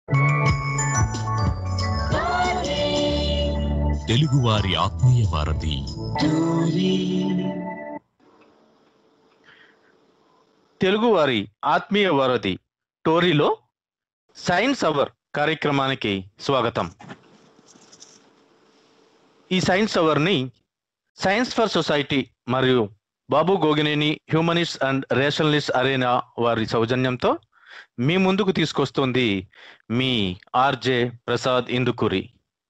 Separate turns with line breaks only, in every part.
తెలుగువారి ఆత్మీయ వారధి
తెలుగువారి ఆత్మీయ వారధి టోరీలో సైన్స్ అవర్ కార్యక్రమానికి స్వాగతం ఈ సైన్స్ అవర్ని సైన్స్ ఫర్ సొసైటీ మరియు Babu Gogineni humanist and rationalist arena వారి సౌజన్యంతో మీ ముందుకు తీసుకొస్తుంది మీ ఆర్జే ప్రసాద్ ఇందుకూరి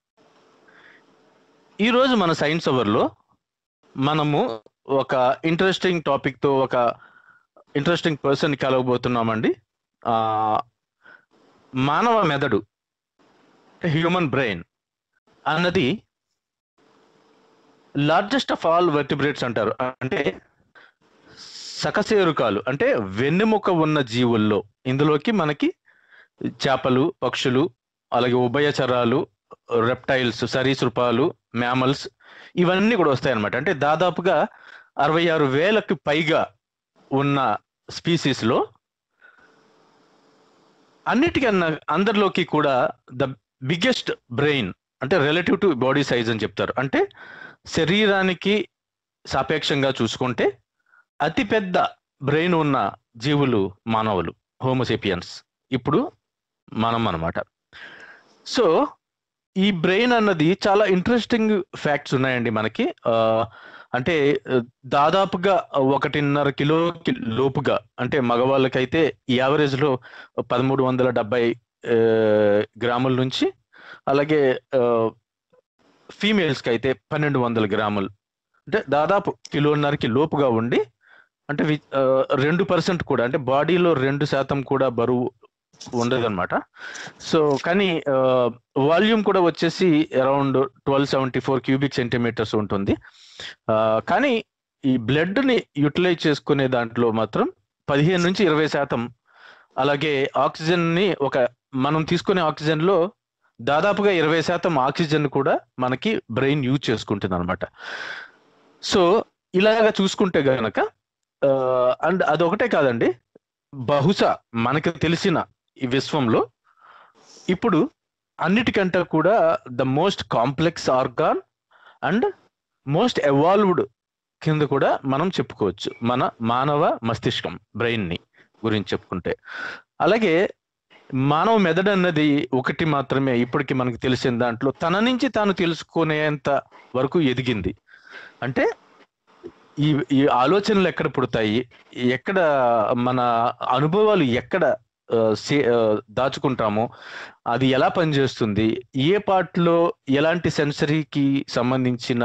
ఈరోజు మన సైన్స్ అవర్లో మనము ఒక ఇంట్రెస్టింగ్ టాపిక్తో ఒక ఇంట్రెస్టింగ్ పర్సన్ కలవబోతున్నామండి ఆ, మానవ మెదడు హ్యూమన్ బ్రెయిన్ అన్నది లార్జెస్ట్ ఆఫ్ ఆల్ వెర్టిబ్రేట్స్ అంటారు అంటే సకశేరుకాలు అంటే వెన్నెముక ఉన్న జీవుల్లో ఇందులోకి మనకి చేపలు పక్షులు అలాగే ఉభయచరాలు రెప్టైల్స్ సరీసృపాలు మ్యామల్స్ ఇవన్నీ కూడా వస్తాయన్నమాట అంటే దాదాపుగా అరవై ఆరు వేలకు పైగా ఉన్న స్పీసీస్ లో అన్నిటికన్నా అందరిలోకి కూడా ద బిగ్గెస్ట్ బ్రెయిన్ అంటే రిలేటివ్ టు బాడీ సైజ్ అని చెప్తారు అంటే శరీరానికి సాపేక్షంగా చూసుకుంటే అతిపెద్ద బ్రెయిన్ ఉన్న జీవులు మానవులు హోమోసేపియన్స్ ఇప్పుడు మనం అన్నమాట సో ఈ బ్రెయిన్ అన్నది చాలా ఇంట్రెస్టింగ్ ఫ్యాక్ట్స్ ఉన్నాయండి మనకి ఆ, అంటే ఆ, దాదాపుగా ఒకటిన్నర కిలోకి లోపుగా అంటే మగవాళ్ళకైతే యావరేజ్ లో పదమూడు వందల డెబ్బై ఆ, గ్రాముల నుంచి అలాగే ఫీమేల్స్ కి అయితే పన్నెండు వందల గ్రాములు అంటే దాదాపు కిలోన్నరకి లోపుగా ఉండి అంటే వి- ఆ, రెండు పర్సెంట్ కూడా అంటే బాడీలో రెండు శాతం కూడా బరువు ఉండదన్నమాట సో కానీ వాల్యూమ్ కూడా వచ్చేసి around twelve seventy four cubic centimetres ఉంటుంది ఆ, కానీ ఈ బ్లడ్ ని యూటిలైజ్ చేసుకునే దాంట్లో మాత్రం పదిహేను నుంచి ఇరవై శాతం అలాగే ఆక్సిజన్ ని ఒక మనం తీసుకునే ఆక్సిజన్ లో దాదాపుగా ఇరవై శాతం ఆక్సిజన్ కూడా మనకి బ్రెయిన్ యూజ్ చేసుకుంటుంది అనమాట సో ఇలాగా చూసుకుంటే గనక అండ్ అదొకటే కాదండి బహుశా మనకి తెలిసిన ఈ విశ్వంలో ఇప్పుడు అన్నిటికంటే కూడా the most complex organ and most evolved కింద కూడా మనం చెప్పుకోవచ్చు మన మానవ మస్తిష్కం బ్రెయిన్ ని గురించి చెప్పుకుంటే అలాగే మానవ మెదడు అన్నది ఒకటి మాత్రమే ఇప్పటికి మనకు తెలిసిన దాంట్లో తన నుంచి తాను తెలుసుకునేంత వరకు ఎదిగింది అంటే ఈ ఈ ఆలోచనలు ఎక్కడ పుడతాయి ఎక్కడ మన అనుభవాలు ఎక్కడ ఆ, సే- ఆ, దాచుకుంటామో అది ఎలా పనిచేస్తుంది ఏ పార్ట్లో ఎలాంటి సెన్సరీకి సంబంధించిన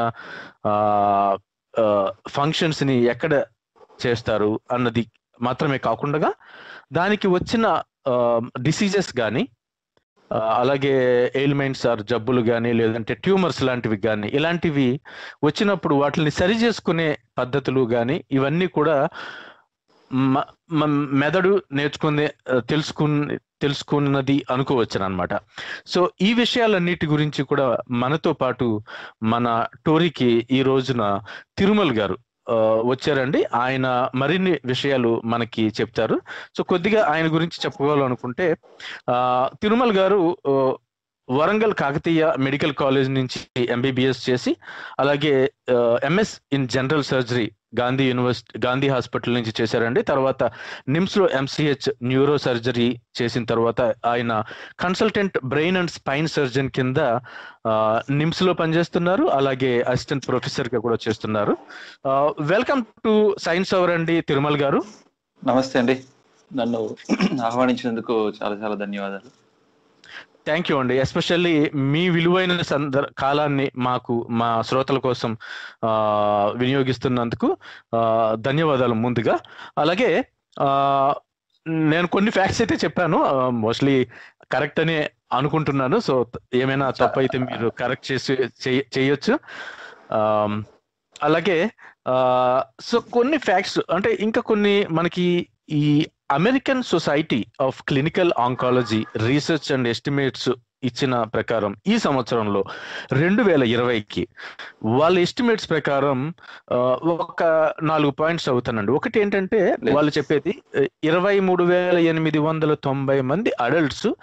ఫంక్షన్స్ ని ఎక్కడ చేస్తారు అన్నది మాత్రమే కాకుండా దానికి వచ్చిన డిసీజెస్ కానీ అలాగే ఎయిల్మెంట్స్ ఆర్ జబ్బులు కానీ లేదంటే ట్యూమర్స్ లాంటివి కానీ ఇలాంటివి వచ్చినప్పుడు వాటిని సరి చేసుకునే పద్ధతులు కానీ ఇవన్నీ కూడా మ- మ- మెదడు నేర్చుకునే ఆ, తెలుసుకుని తెలుసుకున్నది అనుకోవచ్చు అనమాట సో ఈ విషయాలన్నిటి గురించి కూడా మనతో పాటు మన టోరీకి ఈ రోజున తిరుమల్ గారు ఆ, వచ్చారండి ఆయన మరిన్ని విషయాలు మనకి చెప్తారు సో కొద్దిగా ఆయన గురించి చెప్పుకోవాలనుకుంటే ఆ, తిరుమల్ గారు ఆ, వరంగల్ కాకతీయ మెడికల్ కాలేజ్ నుంచి ఎంబీబీఎస్ చేసి అలాగే MS in general surgery Gandhi university Gandhi hospital నుంచి చేశారండి తర్వాత నిమ్స్ లో ఎంసీహెచ్ న్యూరో సర్జరీ చేసిన తర్వాత ఆయన consultant brain and spine surgeon కింద నిమ్స్ లో పనిచేస్తున్నారు అలాగే అసిస్టెంట్ ప్రొఫెసర్ గా కూడా చేస్తున్నారు వెల్కమ్ టు సైన్స్ అవర్ అండి తిరుమల్ గారు
నమస్తే అండి నన్ను ఆహ్వానించినందుకు చాలా చాలా ధన్యవాదాలు
థ్యాంక్ యూ అండి ఎస్పెషల్లీ మీ విలువైన సందర్ కాలాన్ని మాకు మా శ్రోతల కోసం ఆ, వినియోగిస్తున్నందుకు ఆ, ధన్యవాదాలు ముందుగా అలాగే ఆ, నేను కొన్ని ఫ్యాక్ట్స్ అయితే చెప్పాను మోస్ట్లీ కరెక్ట్ అనే అనుకుంటున్నాను సో ఏమైనా తప్పు అయితే మీరు కరెక్ట్ చేసి చేయ- చేయొచ్చు ఆమ్, అలాగే సో కొన్ని ఫ్యాక్ట్స్ అంటే ఇంకా కొన్ని మనకి ఈ American society of clinical oncology research and estimates ఇచ్చిన ప్రకారం ఈ సంవత్సరంలో రెండు వేల ఇరవైకి వాళ్ళ ఎస్టిమేట్స్ ప్రకారం ఆ, ఒక నాలుగు పాయింట్స్ అవుతానండి ఒకటి ఏంటంటే వాళ్ళు చెప్పేది ఇరవై మూడు వేల ఎనిమిది వందల తొంభై మంది అడల్ట్స్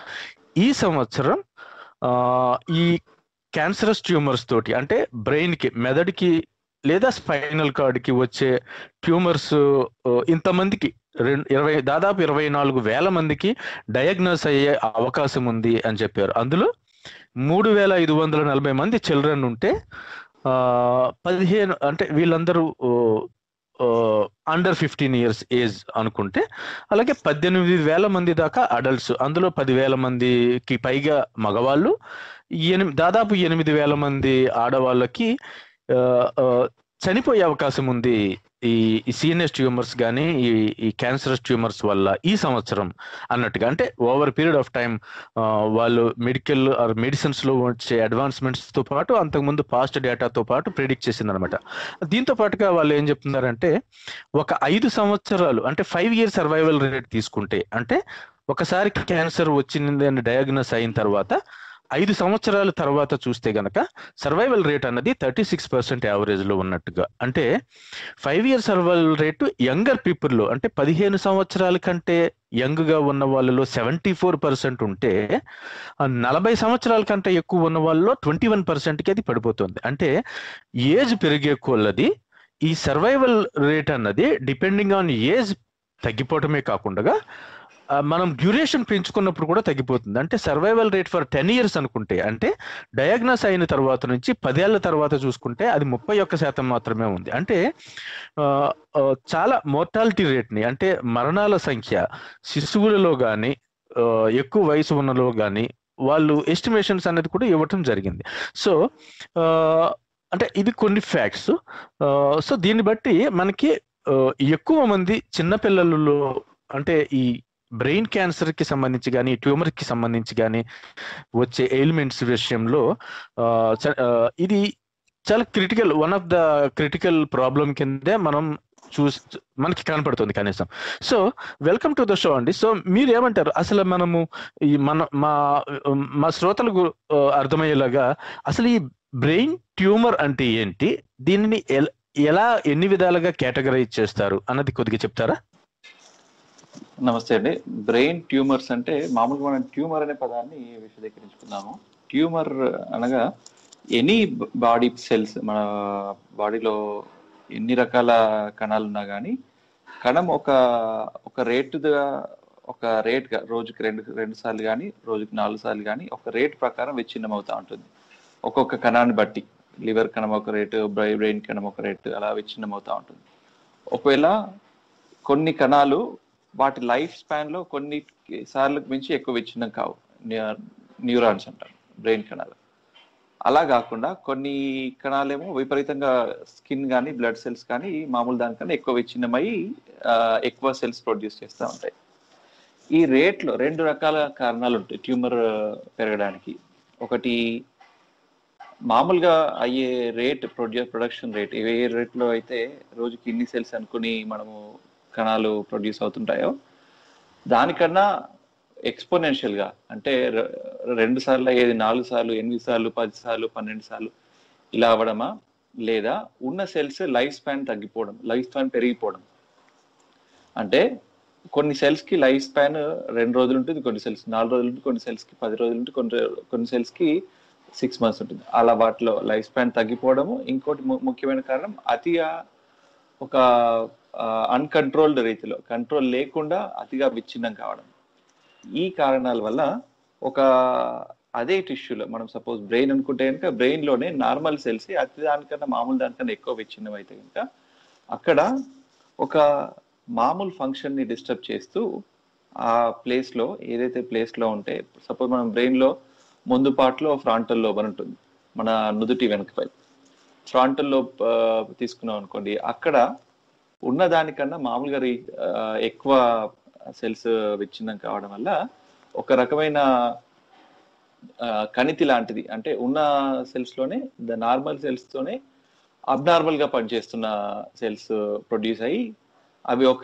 ఈ సంవత్సరం ఆ, ఈ క్యాన్సరస్ ట్యూమర్స్ తోటి అంటే బ్రెయిన్ కి మెదడుకి లేదా స్పైనల్ కార్డ్కి వచ్చే ట్యూమర్స్ ఇంతమందికి రెండు ఇరవై దాదాపు ఇరవై నాలుగు వేల మందికి డయాగ్నోస్ అయ్యే అవకాశం ఉంది అని చెప్పారు అందులో మూడు వేల ఐదు వందల నలభై మంది చిల్డ్రన్ ఉంటే ఆ, పదిహేను అంటే వీళ్ళందరూ అండర్ ఫిఫ్టీన్ ఇయర్స్ ఏజ్ అనుకుంటే అలాగే పద్దెనిమిది వేల మంది దాకా అడల్ట్స్ అందులో పదివేల మందికి పైగా మగవాళ్ళు ఎనిమిది దాదాపు ఎనిమిది వేల మంది ఆడవాళ్ళకి ఆ, ఆ, చనిపోయే అవకాశం ఉంది ఈ ఈ సీనియస్ ట్యూమర్స్ కానీ ఈ ఈ క్యాన్సరస్ ట్యూమర్స్ వల్ల ఈ సంవత్సరం అన్నట్టుగా అంటే ఓవర్ పీరియడ్ ఆఫ్ టైం వాళ్ళు మెడికల్ ఆర్ మెడిసిన్స్ లో వచ్చే అడ్వాన్స్మెంట్స్ తో పాటు అంతకుముందు పాస్ట్ డేటాతో పాటు ప్రిడిక్ట్ చేసింది అనమాట దీంతో పాటుగా వాళ్ళు ఏం చెప్తున్నారంటే ఒక ఐదు సంవత్సరాలు అంటే ఫైవ్ ఇయర్ సర్వైవల్ రేట్ తీసుకుంటే అంటే ఒకసారి క్యాన్సర్ వచ్చింది అని డయాగ్నోస్ అయిన తర్వాత ఐదు సంవత్సరాల తర్వాత చూస్తే గనక సర్వైవల్ రేట్ అన్నది థర్టీ సిక్స్ పర్సెంట్ యావరేజ్ లో ఉన్నట్టుగా అంటే five year survival rate younger పీపుల్లో అంటే పదిహేను సంవత్సరాల కంటే యంగ్ గా ఉన్న వాళ్ళలో సెవెంటీ ఫోర్ పర్సెంట్ ఉంటే ఆ నలభై సంవత్సరాల కంటే ఎక్కువ ఉన్న వాళ్ళలో ట్వంటీ వన్ కి అది పడిపోతుంది అంటే ఏజ్ పెరిగే కొల్లది ఈ సర్వైవల్ రేట్ అన్నది డిపెండింగ్ ఆన్ ఏజ్ తగ్గిపోవటమే కాకుండా ఆ, మనం డ్యూరేషన్ పెంచుకున్నప్పుడు కూడా తగ్గిపోతుంది అంటే survival rate for ten years అనుకుంటే అంటే డయాగ్నోస్ అయిన తర్వాత నుంచి పదేళ్ల తర్వాత చూసుకుంటే అది ముప్పై ఒక్క శాతం మాత్రమే ఉంది అంటే ఆ, ఆ, చాలా మోర్టాలిటీ రేట్ని అంటే మరణాల సంఖ్య శిశువులలో కానీ ఎక్కువ వయసు ఉన్నలో కానీ వాళ్ళు ఎస్టిమేషన్స్ అనేది కూడా ఇవ్వటం జరిగింది సో ఆ, అంటే ఇది కొన్ని ఫ్యాక్ట్స్ సో దీన్ని బట్టి మనకి ఆ, ఎక్కువ మంది చిన్నపిల్లలలో అంటే ఈ బ్రెయిన్ క్యాన్సర్ కి సంబంధించి కానీ ట్యూమర్ కి సంబంధించి కానీ వచ్చే ఎయిల్మెంట్స్ విషయంలో ఆ, చ- ఆ, ఇది చాలా critical one of the critical problem కిందే మనం చూసి మనకి కనపడుతుంది కనీసం so welcome to the show అండి సో మీరు ఏమంటారు అసలు మనము ఈ మన మా మా శ్రోతలకు ఆ, అర్థమయ్యేలాగా అసలు ఈ బ్రెయిన్ ట్యూమర్ అంటే ఏంటి దీనిని ఎల- ఎలా ఎన్ని విధాలుగా కేటగరైజ్ చేస్తారు అన్నది కొద్దిగా చెప్తారా
నమస్తే అండి బ్రెయిన్ ట్యూమర్స్ అంటే మామూలుగా మనం ట్యూమర్ అనే పదాన్ని విశదీకరించుకున్నాము ట్యూమర్ అనగా ఎనీ బాడీ సెల్స్ మన బాడీలో ఎన్ని రకాల కణాలు ఉన్నా కానీ కణం ఒక ఒక రేటుగా ఒక రేట్గా రోజుకి రెండు రెండు సార్లు కానీ రోజుకి నాలుగు సార్లు కానీ ఒక రేట్ ప్రకారం విచ్ఛిన్నం అవుతూ ఉంటుంది ఒక్కొక్క కణాన్ని బట్టి లివర్ కణం ఒక రేటు బ్రెయిన్ కణం ఒక రేటు అలా విచ్ఛిన్నం అవుతూ ఉంటుంది ఒకవేళ కొన్ని కణాలు వాటి లైఫ్ స్పాన్ లో కొన్ని సార్లకు మించి ఎక్కువ విచ్ఛిన్నం కావు న్యూరాన్స్ అంటారు బ్రెయిన్ కణాలు అలా కాకుండా కొన్ని కణాలేమో విపరీతంగా స్కిన్ కానీ బ్లడ్ సెల్స్ కానీ మామూలు దానికన్నా ఎక్కువ విచ్ఛిన్నమై ఆ, ఎక్కువ సెల్స్ ప్రొడ్యూస్ చేస్తూ ఉంటాయి ఈ రేట్లో రెండు రకాల కారణాలు ఉంటాయి ట్యూమర్ పెరగడానికి ఒకటి మామూలుగా అయ్యే రేట్ ప్రొడ్యూ ప్రొడక్షన్ రేట్ ఏ రేట్లో అయితే రోజుకి ఇన్ని సెల్స్ అనుకుని మనము కణాలు ప్రొడ్యూస్ అవుతుంటాయో దానికన్నా ఎక్స్పోనెన్షియల్ గా అంటే రె- రెండు సార్లు అయ్యేది నాలుగు సార్లు ఎనిమిది సార్లు పది సార్లు పన్నెండు సార్లు ఇలా అవ్వడమా లేదా ఉన్న సెల్స్ లైఫ్ స్పాన్ తగ్గిపోవడం లైఫ్ స్పాన్ పెరిగిపోవడం అంటే కొన్ని సెల్స్ కి లైఫ్ స్పాన్ రెండు రోజులు ఉంటుంది కొన్ని సెల్స్ నాలుగు రోజులు ఉంటుంది కొన్ని సెల్స్ కి పది రోజులు ఉంటుంది కొన్ని రో- కొన్ని సెల్స్ కి సిక్స్ మంత్స్ ఉంటుంది అలా వాటిలో లైఫ్ స్పాన్ తగ్గిపోవడము ఇంకోటి ము- ముఖ్యమైన కారణం అతిగా ఒక అన్కంట్రోల్డ్ రీతిలో కంట్రోల్ లేకుండా అతిగా విచ్ఛిన్నం కావడం ఈ కారణాల వల్ల ఒక అదే టిష్యూలో మనం సపోజ్ బ్రెయిన్ అనుకుంటే కనుక బ్రెయిన్ లోనే నార్మల్ సెల్స్ అతి దానికన్నా మామూలు దానికన్నా ఎక్కువ విచ్ఛిన్నం అయితే కనుక అక్కడ ఒక మామూలు ఫంక్షన్ ని డిస్టర్బ్ చేస్తూ ఆ ప్లేస్ లో ఏదైతే ప్లేస్ లో ఉంటే సపోజ్ మనం బ్రెయిన్ లో ముందు పార్ట్లో ఫ్రాంటల్ లోబ్ అని ఉంటుంది మన నుదుటి వెనకపై ఫ్రాంటల్ లోబ్ తీసుకున్నాం అనుకోండి అక్కడ ఉన్న దానికన్నా మామూలుగా రీ ఆ, ఎక్కువ సెల్స్ విచ్ఛిన్నం కావడం వల్ల ఒక రకమైన ఆ, కణితి లాంటిది అంటే ఉన్న సెల్స్ లోనే ద నార్మల్ సెల్స్ తోనే అబ్నార్మల్ గా పనిచేస్తున్న సెల్స్ ప్రొడ్యూస్ అయ్యి అవి ఒక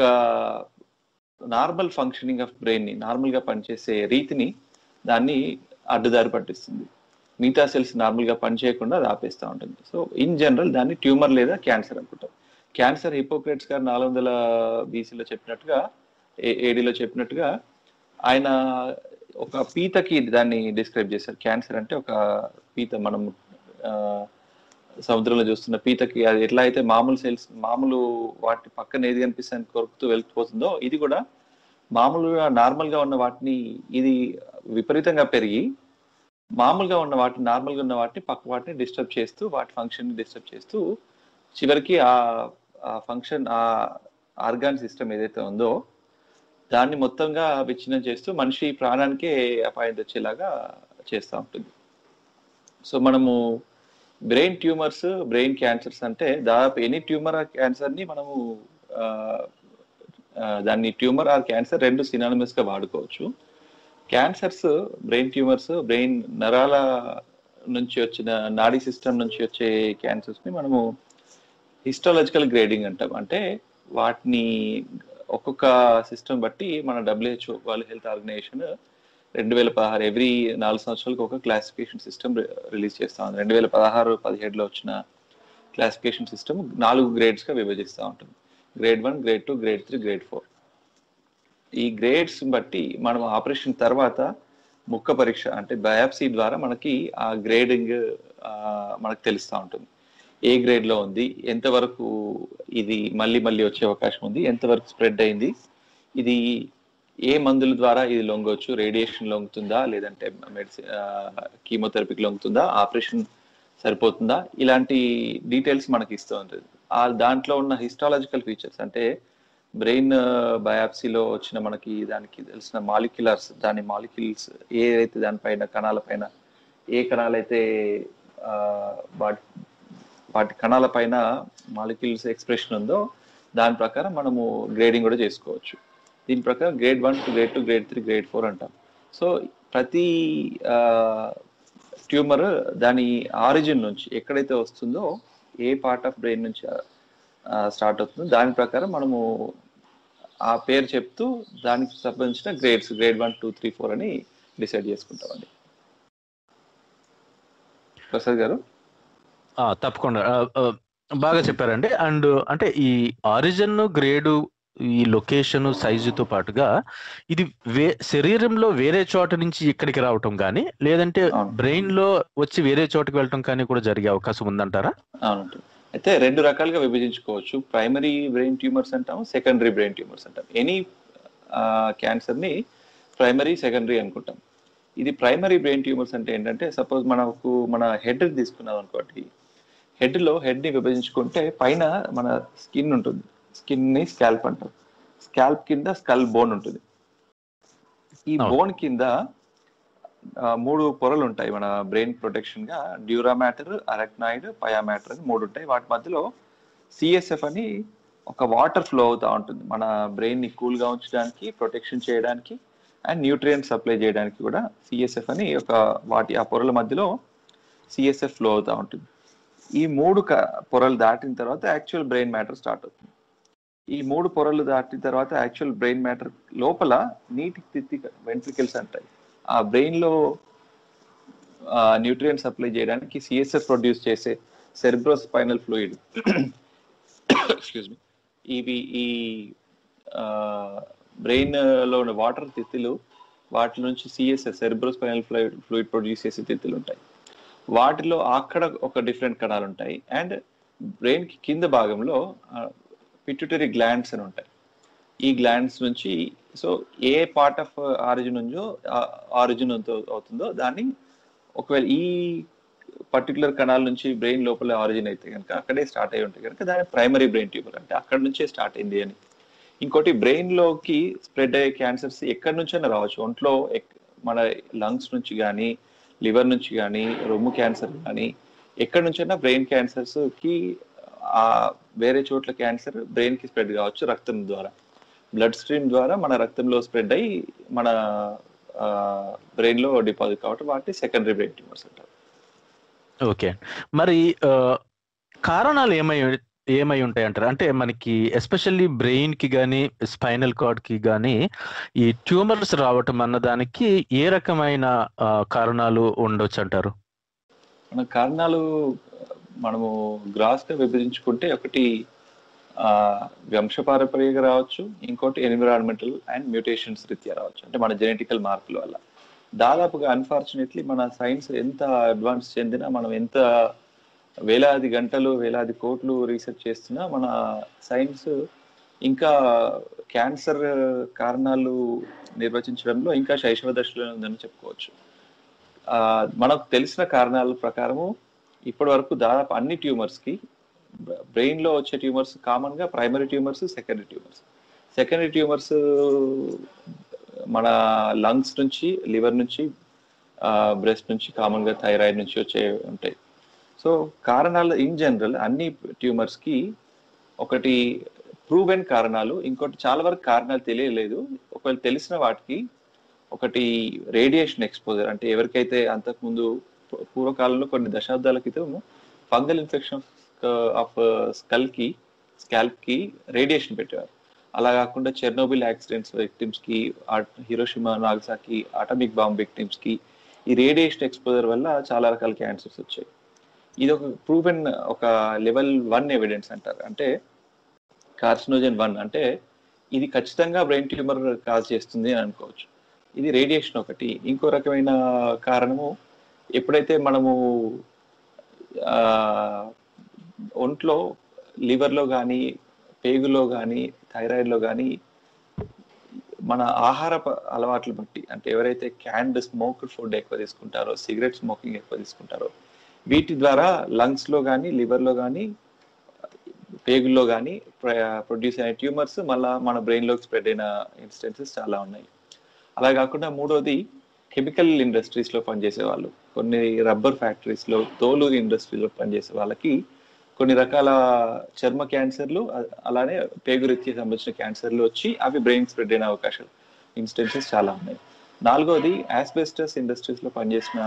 నార్మల్ ఫంక్షనింగ్ ఆఫ్ బ్రెయిన్ ని నార్మల్ గా పనిచేసే రీతిని దాన్ని అడ్డుదారి పట్టిస్తుంది మిగతా సెల్స్ నార్మల్ గా పనిచేయకుండా అది ఆపేస్తూ ఉంటుంది సో ఇన్ జనరల్ దాన్ని ట్యూమర్ లేదా క్యాన్సర్ అనుకుంటాం క్యాన్సర్ హిపోక్రేట్స్ గారు నాలుగు వందల బీసీలో చెప్పినట్టుగా ఏడీలో చెప్పినట్టుగా ఆయన ఒక పీతకి దాన్ని డిస్క్రైబ్ చేశారు క్యాన్సర్ అంటే ఒక పీత మనం ఆ, సముద్రంలో చూస్తున్న పీతకి అది ఎట్లా అయితే మామూలు సెల్స్ మామూలు వాటి పక్కన ఏది కనిపిస్తుంది కొరుకుతూ వెళ్ళిపోతుందో ఇది కూడా మామూలుగా నార్మల్ గా ఉన్న వాటిని ఇది విపరీతంగా పెరిగి మామూలుగా ఉన్న వాటిని నార్మల్గా ఉన్న వాటిని పక్క వాటిని డిస్టర్బ్ చేస్తూ వాటి ఫంక్షన్ డిస్టర్బ్ చేస్తూ చివరికి ఆ ఫంక్షన్ ఆ ఆర్గాన్ సిస్టమ్ ఏదైతే ఉందో దాన్ని మొత్తంగా విచ్ఛిన్నం చేస్తూ మనిషి ప్రాణానికే అపాయం తెచ్చేలాగా చేస్తూ ఉంటుంది సో మనము బ్రెయిన్ ట్యూమర్స్ బ్రెయిన్ క్యాన్సర్స్ అంటే దాదాపు ఎనీ ట్యూమర్ క్యాన్సర్ ని మనము ఆ, ఆ, దాన్ని ట్యూమర్ ఆర్ క్యాన్సర్ రెండు సినానిమస్ గా వాడుకోవచ్చు క్యాన్సర్స్ బ్రెయిన్ ట్యూమర్స్ బ్రెయిన్ నరాల నుంచి వచ్చిన నాడీ సిస్టమ్ నుంచి వచ్చే క్యాన్సర్స్ ని మనము హిస్టాలజికల్ గ్రేడింగ్ అంటాం అంటే వాటిని ఒక్కొక్క సిస్టమ్ బట్టి మన డబ్ల్యూహెచ్ఓ వరల్డ్ హెల్త్ ఆర్గనైజేషన్ రెండు వేల పదహారు ఎవ్రీ నాలుగు సంవత్సరాలకు ఒక క్లాసిఫికేషన్ సిస్టమ్ రిలీజ్ చేస్తా ఉంది రెండు వేల పదహారు పదిహేడులో వచ్చిన క్లాసిఫికేషన్ సిస్టమ్ నాలుగు గ్రేడ్స్ గా విభజిస్తూ ఉంటుంది grade one grade two grade three grade four ఈ గ్రేడ్స్ బట్టి మనం ఆపరేషన్ తర్వాత ముక్క పరీక్ష అంటే బయాప్సీ ద్వారా మనకి ఆ గ్రేడింగ్ మనకు తెలుస్తూ ఉంటుంది ఏ గ్రేడ్ లో ఉంది ఎంతవరకు ఇది మళ్ళీ మళ్ళీ వచ్చే అవకాశం ఉంది ఎంతవరకు స్ప్రెడ్ అయింది ఇది ఏ మందుల ద్వారా ఇది లొంగవచ్చు రేడియేషన్ లొంగుతుందా లేదంటే మెడిసిన్ కీమోథెరపీకి లొంగుతుందా ఆపరేషన్ సరిపోతుందా ఇలాంటి డీటెయిల్స్ మనకి ఇస్తూ ఉంటుంది ఆ దాంట్లో ఉన్న హిస్టాలజికల్ ఫీచర్స్ అంటే బ్రెయిన్ బయాప్సీలో వచ్చిన మనకి దానికి తెలిసిన మాలిక్యులర్స్ దాని మాలిక్యూల్స్ ఏదైతే దానిపైన కణాల పైన ఏ కణాలైతే ఆ, వాటి వాటి కణాల పైన మాలిక్యూల్స్ ఎక్స్ప్రెషన్ ఉందో దాని ప్రకారం మనము గ్రేడింగ్ కూడా చేసుకోవచ్చు దీని ప్రకారం grade one to grade two grade three grade four అంటాం సో ప్రతి ట్యూమర్ దాని ఆరిజిన్ నుంచి ఎక్కడైతే వస్తుందో ఏ పార్ట్ ఆఫ్ బ్రెయిన్ నుంచి స్టార్ట్ అవుతుందో దాని ప్రకారం మనము ఆ పేరు చెప్తూ దానికి సంబంధించిన grades grade one two three four అని డిసైడ్ చేసుకుంటామండి ప్రసాద్ గారు
ఆ, తప్పకుండా ఆ, ఆ, బాగా చెప్పారండి అండ్ అంటే ఈ ఆరిజిన్ గ్రేడు ఈ లొకేషన్ సైజుతో పాటుగా ఇది వే శరీరంలో వేరే చోట నుంచి ఇక్కడికి రావటం కానీ లేదంటే
అవును.
బ్రెయిన్ లో వచ్చి వేరే చోటుకి వెళ్ళటం కానీ కూడా జరిగే అవకాశం ఉందంటారా
అవునండి అయితే రెండు రకాలుగా విభజించుకోవచ్చు ప్రైమరీ బ్రెయిన్ ట్యూమర్స్ అంటాము సెకండరీ బ్రెయిన్ ట్యూమర్స్ అంటాం ఎనీ క్యాన్సర్ ని ప్రైమరీ సెకండరీ అనుకుంటాం ఇది ప్రైమరీ బ్రెయిన్ ట్యూమర్స్ అంటే ఏంటంటే సపోజ్ మనకు మన హెడ్ తీసుకున్నాం అనుకోండి హెడ్ లో హెడ్ ని విభజించుకుంటే పైన మన స్కిన్ ఉంటుంది స్కిన్ ని స్కాల్ప్ అంటాం స్కాల్ప్ కింద స్కల్ బోన్ ఉంటుంది ఈ
అవును.
బోన్ కింద ఆ, మూడు పొరలు ఉంటాయి మన బ్రెయిన్ ప్రొటెక్షన్ గా dura mater arachnoid pia mater అని మూడు ఉంటాయి వాటి మధ్యలో సిఎస్ఎఫ్ అని ఒక వాటర్ ఫ్లో అవుతా ఉంటుంది మన బ్రెయిన్ ని కూల్ గా ఉంచడానికి ప్రొటెక్షన్ చేయడానికి అండ్ న్యూట్రియంట్ సప్లై చేయడానికి కూడా సిఎస్ఎఫ్ అని ఒక వాటి ఆ పొరల మధ్యలో సిఎస్ఎఫ్ ఫ్లో అవుతా ఉంటుంది ఈ మూడు క- పొరలు దాటిన తర్వాత యాక్చువల్ బ్రెయిన్ మ్యాటర్ స్టార్ట్ అవుతుంది ఈ మూడు పొరలు దాటిన తర్వాత యాక్చువల్ బ్రెయిన్ మ్యాటర్ లోపల నీటి తిత్తి వెంట్రికల్స్ అంటాయి ఆ బ్రెయిన్ లో న్యూట్రియం సప్లై చేయడానికి సిఎస్ఎఫ్ ప్రొడ్యూస్ చేసే సెరిబ్రోస్పైనల్ ఫ్లూయిడ్ ఎక్స్క్యూజ్ మీ ఇవి ఈ బ్రెయిన్ లో ఉన్న వాటర్ తిత్తులు వాటి నుంచి CSF cerebrospinal fluid fluid produce చేసే తిత్తులు ఉంటాయి వాటిలో అక్కడ ఒక డిఫరెంట్ కణాలు ఉంటాయి అండ్ బ్రెయిన్ కి కింద భాగంలో పిట్యూటరీ గ్లాండ్స్ అని ఉంటాయి ఈ గ్లాండ్స్ నుంచి సో ఏ పార్ట్ ఆఫ్ ఆరిజిన్ ఉందో ఆరిజిన్ అవుతుందో దాన్ని ఒకవేళ ఈ పర్టికులర్ కణాల నుంచి బ్రెయిన్ లోపల ఆరిజిన్ అయితే కనుక అక్కడే స్టార్ట్ అయి ఉంటాయి కనుక దాని ప్రైమరీ బ్రెయిన్ ట్యూమర్ అంటే అక్కడ నుంచే స్టార్ట్ అయింది అని ఇంకోటి బ్రెయిన్ లోకి స్ప్రెడ్ అయ్యే క్యాన్సర్స్ ఎక్కడి నుంచైనా రావచ్చు ఒంట్లో ఎక్- మన లంగ్స్ నుంచి కానీ లివర్ నుంచి కానీ రొమ్ము క్యాన్సర్ కానీ ఎక్కడి నుంచైనా బ్రెయిన్ క్యాన్సర్స్ కి ఆ వేరే చోట్ల క్యాన్సర్ బ్రెయిన్ కి స్ప్రెడ్ కావచ్చు రక్తం ద్వారా బ్లడ్ స్ట్రీమ్ ద్వారా మన రక్తంలో స్ప్రెడ్ అయ్యి మన బ్రెయిన్ లో డిపాజిట్ కావటం వాటి సెకండరీ బ్రెయిన్ ట్యూమర్స్ అంటారు
ఓకే మరి ఆ, కారణాలు ఏమై ఏమై ఉంటాయి అంటారు అంటే మనకి ఎస్పెషల్లీ బ్రెయిన్ కి కానీ స్పైనల్ కార్డ్ కి కానీ ఈ ట్యూమర్స్ రావటం అన్నదానికి ఏ రకమైన ఆ, కారణాలు ఉండొచ్చు అంటారు
మన కారణాలు మనము గ్రాస్ గా విభజించుకుంటే ఒకటి ఆ, వంశపారపర్యంగా రావచ్చు ఇంకోటి ఎన్విరాన్మెంటల్ అండ్ మ్యూటేషన్స్ రీత్యా రావచ్చు అంటే మన జెనెటికల్ మార్పుల వల్ల దాదాపుగా అన్ఫార్చునేట్లీ మన సైన్స్ ఎంత అడ్వాన్స్ చెందినా మనం ఎంత వేలాది గంటలు వేలాది కోట్లు రీసెర్చ్ చేస్తున్నా మన సైన్స్ ఇంకా క్యాన్సర్ కారణాలు నిర్వచించడంలో ఇంకా శైశవ దశలో ఉందని చెప్పుకోవచ్చు ఆ, మనకు తెలిసిన కారణాల ప్రకారము ఇప్పటి వరకు దాదాపు అన్ని ట్యూమర్స్ కి బ్రెయిన్ లో వచ్చే ట్యూమర్స్ కామన్ గా primary tumours secondary tumours secondary tumours మన లంగ్స్ నుంచి లివర్ నుంచి బ్రెస్ట్ నుంచి కామన్ గా థైరాయిడ్ నుంచి వచ్చే ఉంటాయి సో కారణాలు ఇన్ జనరల్ అన్ని ట్యూమర్స్ కి ఒకటి ప్రూవెన్ కారణాలు ఇంకోటి చాలా వరకు కారణాలు తెలియలేదు ఒకవేళ తెలిసిన వాటికి ఒకటి రేడియేషన్ ఎక్స్పోజర్ అంటే ఎవరికైతే అంతకుముందు పూ- పూర్వకాలంలో కొన్ని దశాబ్దాల క్రితం ఫంగల్ ఇన్ఫెక్షన్ ఆఫ్ స్కల్ కి స్కాల్ప్ కి రేడియేషన్ పెట్టేవారు అలా కాకుండా చెర్నోబిల్ యాక్సిడెంట్స్ విక్టిమ్స్ కి Hiroshima Nagasaki atomic bomb victims కి ఈ రేడియేషన్ ఎక్స్పోజర్ వల్ల చాలా రకాల క్యాన్సర్స్ వచ్చాయి ఇది ఒక ప్రూవెన్ ఒక లెవెల్ వన్ ఎవిడెన్స్ అంటారు అంటే కార్సినోజన్ వన్ అంటే ఇది ఖచ్చితంగా బ్రెయిన్ ట్యూమర్ కాజ్ చేస్తుంది అని అనుకోవచ్చు ఇది రేడియేషన్ ఒకటి ఇంకో రకమైన కారణము ఎప్పుడైతే మనము ఆ, ఒంట్లో లివర్లో కానీ పేగులో కానీ థైరాయిడ్లో కానీ మన ఆహార ప- అలవాట్లు బట్టి అంటే ఎవరైతే క్యాండ్ స్మోక్డ్ ఫుడ్ ఎక్కువ తీసుకుంటారో సిగరెట్ స్మోకింగ్ ఎక్కువ తీసుకుంటారో వీటి ద్వారా లంగ్స్ లో కానీ లివర్ లో కానీ పేగుల్లో కానీ ప్రొడ్యూస్ అయిన ట్యూమర్స్ మళ్ళా మన బ్రెయిన్ లోకి స్ప్రెడ్ అయిన ఇన్స్టెన్సెస్ చాలా ఉన్నాయి అలా కాకుండా మూడోది కెమికల్ ఇండస్ట్రీస్ లో పనిచేసే వాళ్ళు కొన్ని రబ్బర్ ఫ్యాక్టరీస్ లో తోలు ఇండస్ట్రీలో పనిచేసే వాళ్ళకి కొన్ని రకాల చర్మ క్యాన్సర్లు అ- అలానే పేగురెత్తి సంబంధించిన క్యాన్సర్లు వచ్చి అవి బ్రెయిన్ స్ప్రెడ్ అయిన అవకాశాలు ఇన్స్టెన్సెస్ చాలా ఉన్నాయి నాలుగోది ఆస్బెస్టస్ ఇండస్ట్రీస్ లో పనిచేసిన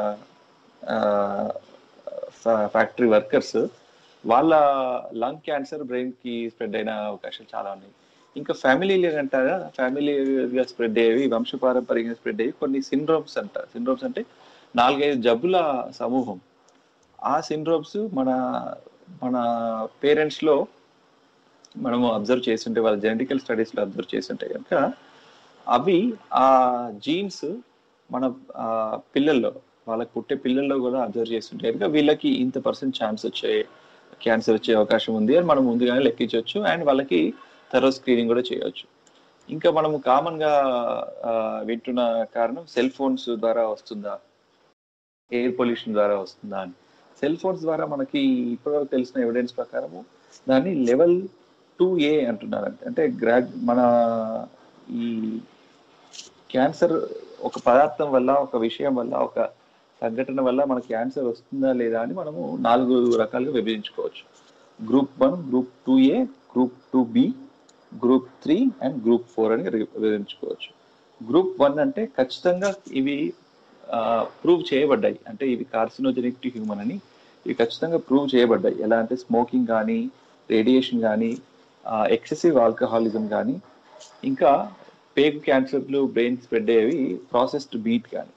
ఫ్యాక్టరీ వర్కర్స్ వాళ్ళ లంగ్ క్యాన్సర్ బ్రెయిన్ కి స్ప్రెడ్ అయిన అవకాశాలు చాలా ఉన్నాయి ఇంకా ఫ్యామిలీ అంటారా ఫ్యామిలీగా స్ప్రెడ్ అయ్యేవి వంశపారంపర్యంగా స్ప్రెడ్ అయ్యి కొన్ని సిండ్రోమ్స్ అంటారు సిండ్రోమ్స్ అంటే నాలుగైదు జబ్బుల సమూహం ఆ సిండ్రోమ్స్ మన మన పేరెంట్స్ లో మనము అబ్జర్వ్ చేస్తుంటే వాళ్ళ జెనెటికల్ స్టడీస్ లో అబ్జర్వ్ చేస్తుంటే కనుక అవి ఆ జీన్స్ మన ఆ, పిల్లల్లో వాళ్ళకి పుట్టే పిల్లల్లో కూడా అబ్జర్వ్ చేస్తుంటే కనుక వీళ్ళకి ఇంత పర్సెంట్ ఛాన్స్ వచ్చే క్యాన్సర్ వచ్చే అవకాశం ఉంది అని మనం ముందుగానే లెక్కించవచ్చు అండ్ వాళ్ళకి తర్వాత స్క్రీనింగ్ కూడా చేయవచ్చు ఇంకా మనము కామన్ గా ఆ, వింటున్న కారణం సెల్ ఫోన్స్ ద్వారా వస్తుందా ఎయిర్ పొల్యూషన్ ద్వారా వస్తుందా అని సెల్ ఫోన్స్ ద్వారా మనకి ఇప్పటివరకు తెలిసిన ఎవిడెన్స్ ప్రకారము దాన్ని లెవెల్ టూ ఏ అంటున్నారంటే అంటే గ్రా మన ఈ క్యాన్సర్ ఒక పదార్థం వల్ల ఒక విషయం వల్ల ఒక సంఘటన వల్ల మన క్యాన్సర్ వస్తుందా లేదా అని మనము నాలుగు రకాలుగా విభజించుకోవచ్చు group one group two A group two B group three and group four అని రి- విభజించుకోవచ్చు గ్రూప్ వన్ అంటే ఖచ్చితంగా ఇవి ప్రూవ్ చేయబడ్డాయి అంటే ఇవి కార్సినోజెనిక్ టు హ్యూమన్ అని ఇవి ఖచ్చితంగా ప్రూవ్ చేయబడ్డాయి ఎలా అంటే స్మోకింగ్ కానీ రేడియేషన్ కానీ ఎక్సెసివ్ ఆల్కహాలిజం కానీ ఇంకా పేగు క్యాన్సర్లు బ్రెయిన్ స్ప్రెడ్ అయ్యేవి ప్రాసెస్డ్ బీట్ కానీ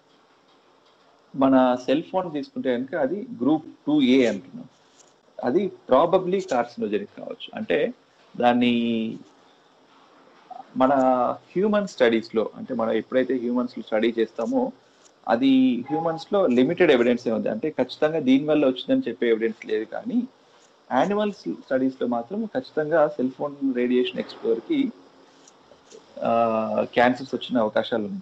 మన సెల్ ఫోన్ తీసుకుంటే కనుక అది గ్రూప్ టూ ఏ అంటున్నాం అది ప్రాబబ్లీ కార్సినోజెనిక్ కావచ్చు అంటే దాన్ని మన హ్యూమన్ స్టడీస్ లో అంటే మనం ఎప్పుడైతే హ్యూమన్స్ స్టడీ చేస్తామో అది హ్యూమన్స్ లో లిమిటెడ్ ఎవిడెన్స్ ఉంది అంటే ఖచ్చితంగా దీని వల్ల వచ్చిందని చెప్పే ఎవిడెన్స్ లేదు కానీ యానిమల్స్ స్టడీస్ లో మాత్రం ఖచ్చితంగా సెల్ ఫోన్ రేడియేషన్ ఎక్స్ప్లోర్ కి క్యాన్సర్స్ వచ్చిన అవకాశాలు ఉన్నాయి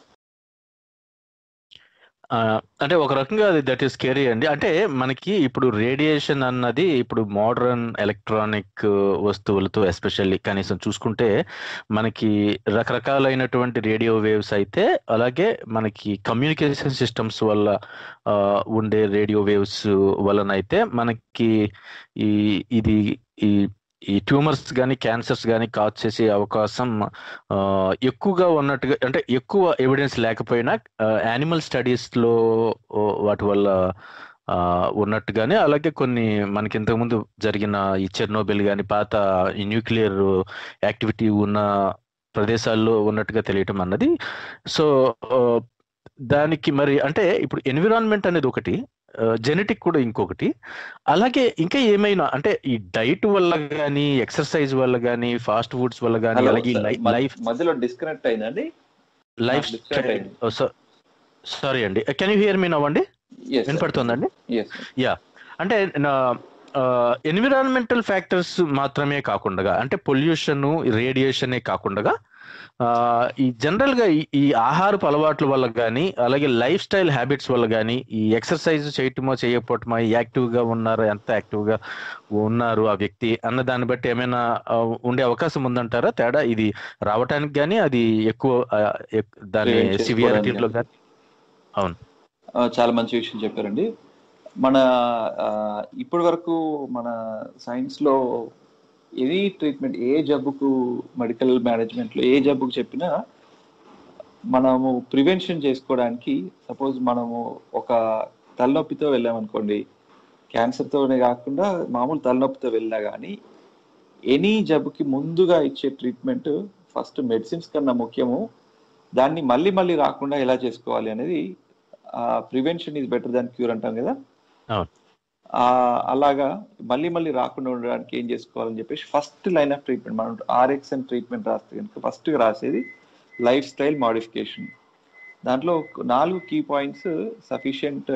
ఆ, అంటే ఒక రకంగా అది దట్ ఈస్ స్కేరీ అండి అంటే మనకి ఇప్పుడు రేడియేషన్ అన్నది ఇప్పుడు మోడర్న్ ఎలక్ట్రానిక్ వస్తువులతో ఎస్పెషల్లీ కనీసం చూసుకుంటే మనకి రకరకాలైనటువంటి రేడియో వేవ్స్ అయితే అలాగే మనకి కమ్యూనికేషన్ సిస్టమ్స్ వల్ల ఆ, ఉండే రేడియో వేవ్స్ వలనైతే మనకి ఈ ఇది ఈ ఈ ట్యూమర్స్ కానీ క్యాన్సర్స్ కానీ కాజ్ చేసే అవకాశం ఆ, ఎక్కువగా ఉన్నట్టుగా అంటే ఎక్కువ ఎవిడెన్స్ లేకపోయినా యానిమల్ స్టడీస్ లో ఓ, వాటి వల్ల ఆ, ఉన్నట్టుగానే అలాగే కొన్ని మనకి ఇంతకుముందు జరిగిన ఈ చెర్నోబిల్ కానీ పాత ఈ న్యూక్లియర్ యాక్టివిటీ ఉన్న ప్రదేశాల్లో ఉన్నట్టుగా తెలియటం అన్నది సో ఆ, దానికి మరి అంటే ఇప్పుడు ఎన్విరాన్మెంట్ అనేది ఒకటి జెనెటిక్ కూడా ఇంకొకటి అలాగే ఇంకా ఏమైనా అంటే ఈ డైట్ వల్ల కానీ ఎక్సర్సైజ్ వల్ల కానీ ఫాస్ట్ ఫుడ్స్ వల్ల కానీ
హలో
అలాగే
సార్,
లైఫ్
మధ్య-
లైఫ్
మధ్యలో డిస్కనెక్ట్ అయిందండి
లైఫ్
distract అయింది.
సారీ అండి can you hear me now అండి
Yes, sir.
వినపడుతుందండి
Yes, sir.
అంటే ఎన్విరాన్మెంటల్ ఫ్యాక్టర్స్ మాత్రమే కాకుండా అంటే పొల్యూషన్ రేడియేషనే కాకుండా ఆ, ఈ జనరల్ గా ఈ- ఈ ఆహారపు అలవాట్ల వల్ల కానీ అలాగే లైఫ్ స్టైల్ హ్యాబిట్స్ వల్ల కానీ ఈ ఎక్సర్సైజ్ చేయటమో చేయకపోవటమో యాక్టివ్ గా ఉన్నారు ఎంత యాక్టివ్ గా ఉన్నారు ఆ వ్యక్తి అన్న దాన్ని బట్టి ఏమైనా ఆ, ఉండే అవకాశం ఉందంటారా తేడా ఇది రావటానికి కానీ అది ఎక్కువ ఆ, ఎక్- దాని
Prevent
సివియారిటీలో కానీ
ఆ, చాలా మంచి విషయం చెప్పారండి మన ఆ, ఇప్పటి వరకు మన సైన్స్ లో ఎనీ ట్రీట్మెంట్ ఏ జబ్బుకు మెడికల్ మేనేజ్మెంట్ లో ఏ జబ్బుకు చెప్పినా మనము ప్రివెన్షన్ చేసుకోవడానికి సపోజ్ మనము ఒక తలనొప్పితో వెళ్ళామనుకోండి క్యాన్సర్తోనే కాకుండా మామూలు తలనొప్పితో వెళ్ళినా కానీ ఎనీ జబ్బుకి ముందుగా ఇచ్చే ట్రీట్మెంట్ ఫస్ట్ మెడిసిన్స్ కన్నా ముఖ్యము దాన్ని మళ్ళీ మళ్ళీ రాకుండా ఎలా చేసుకోవాలి అనేది prevention is better than cure అంటాం కదా
అవును.
ఆ, అలాగా మళ్ళీ మళ్ళీ రాకుండా ఉండడానికి ఏం చేసుకోవాలని చెప్పేసి ఫస్ట్ లైన్ ఆఫ్ ట్రీట్మెంట్ మనం ఆర్ఎక్స్ అండ్ ట్రీట్మెంట్ రాస్తే కనుక ఫస్ట్ రాసేది లైఫ్ స్టైల్ మాడిఫికేషన్ దాంట్లో ఒక నాలుగు key points sufficient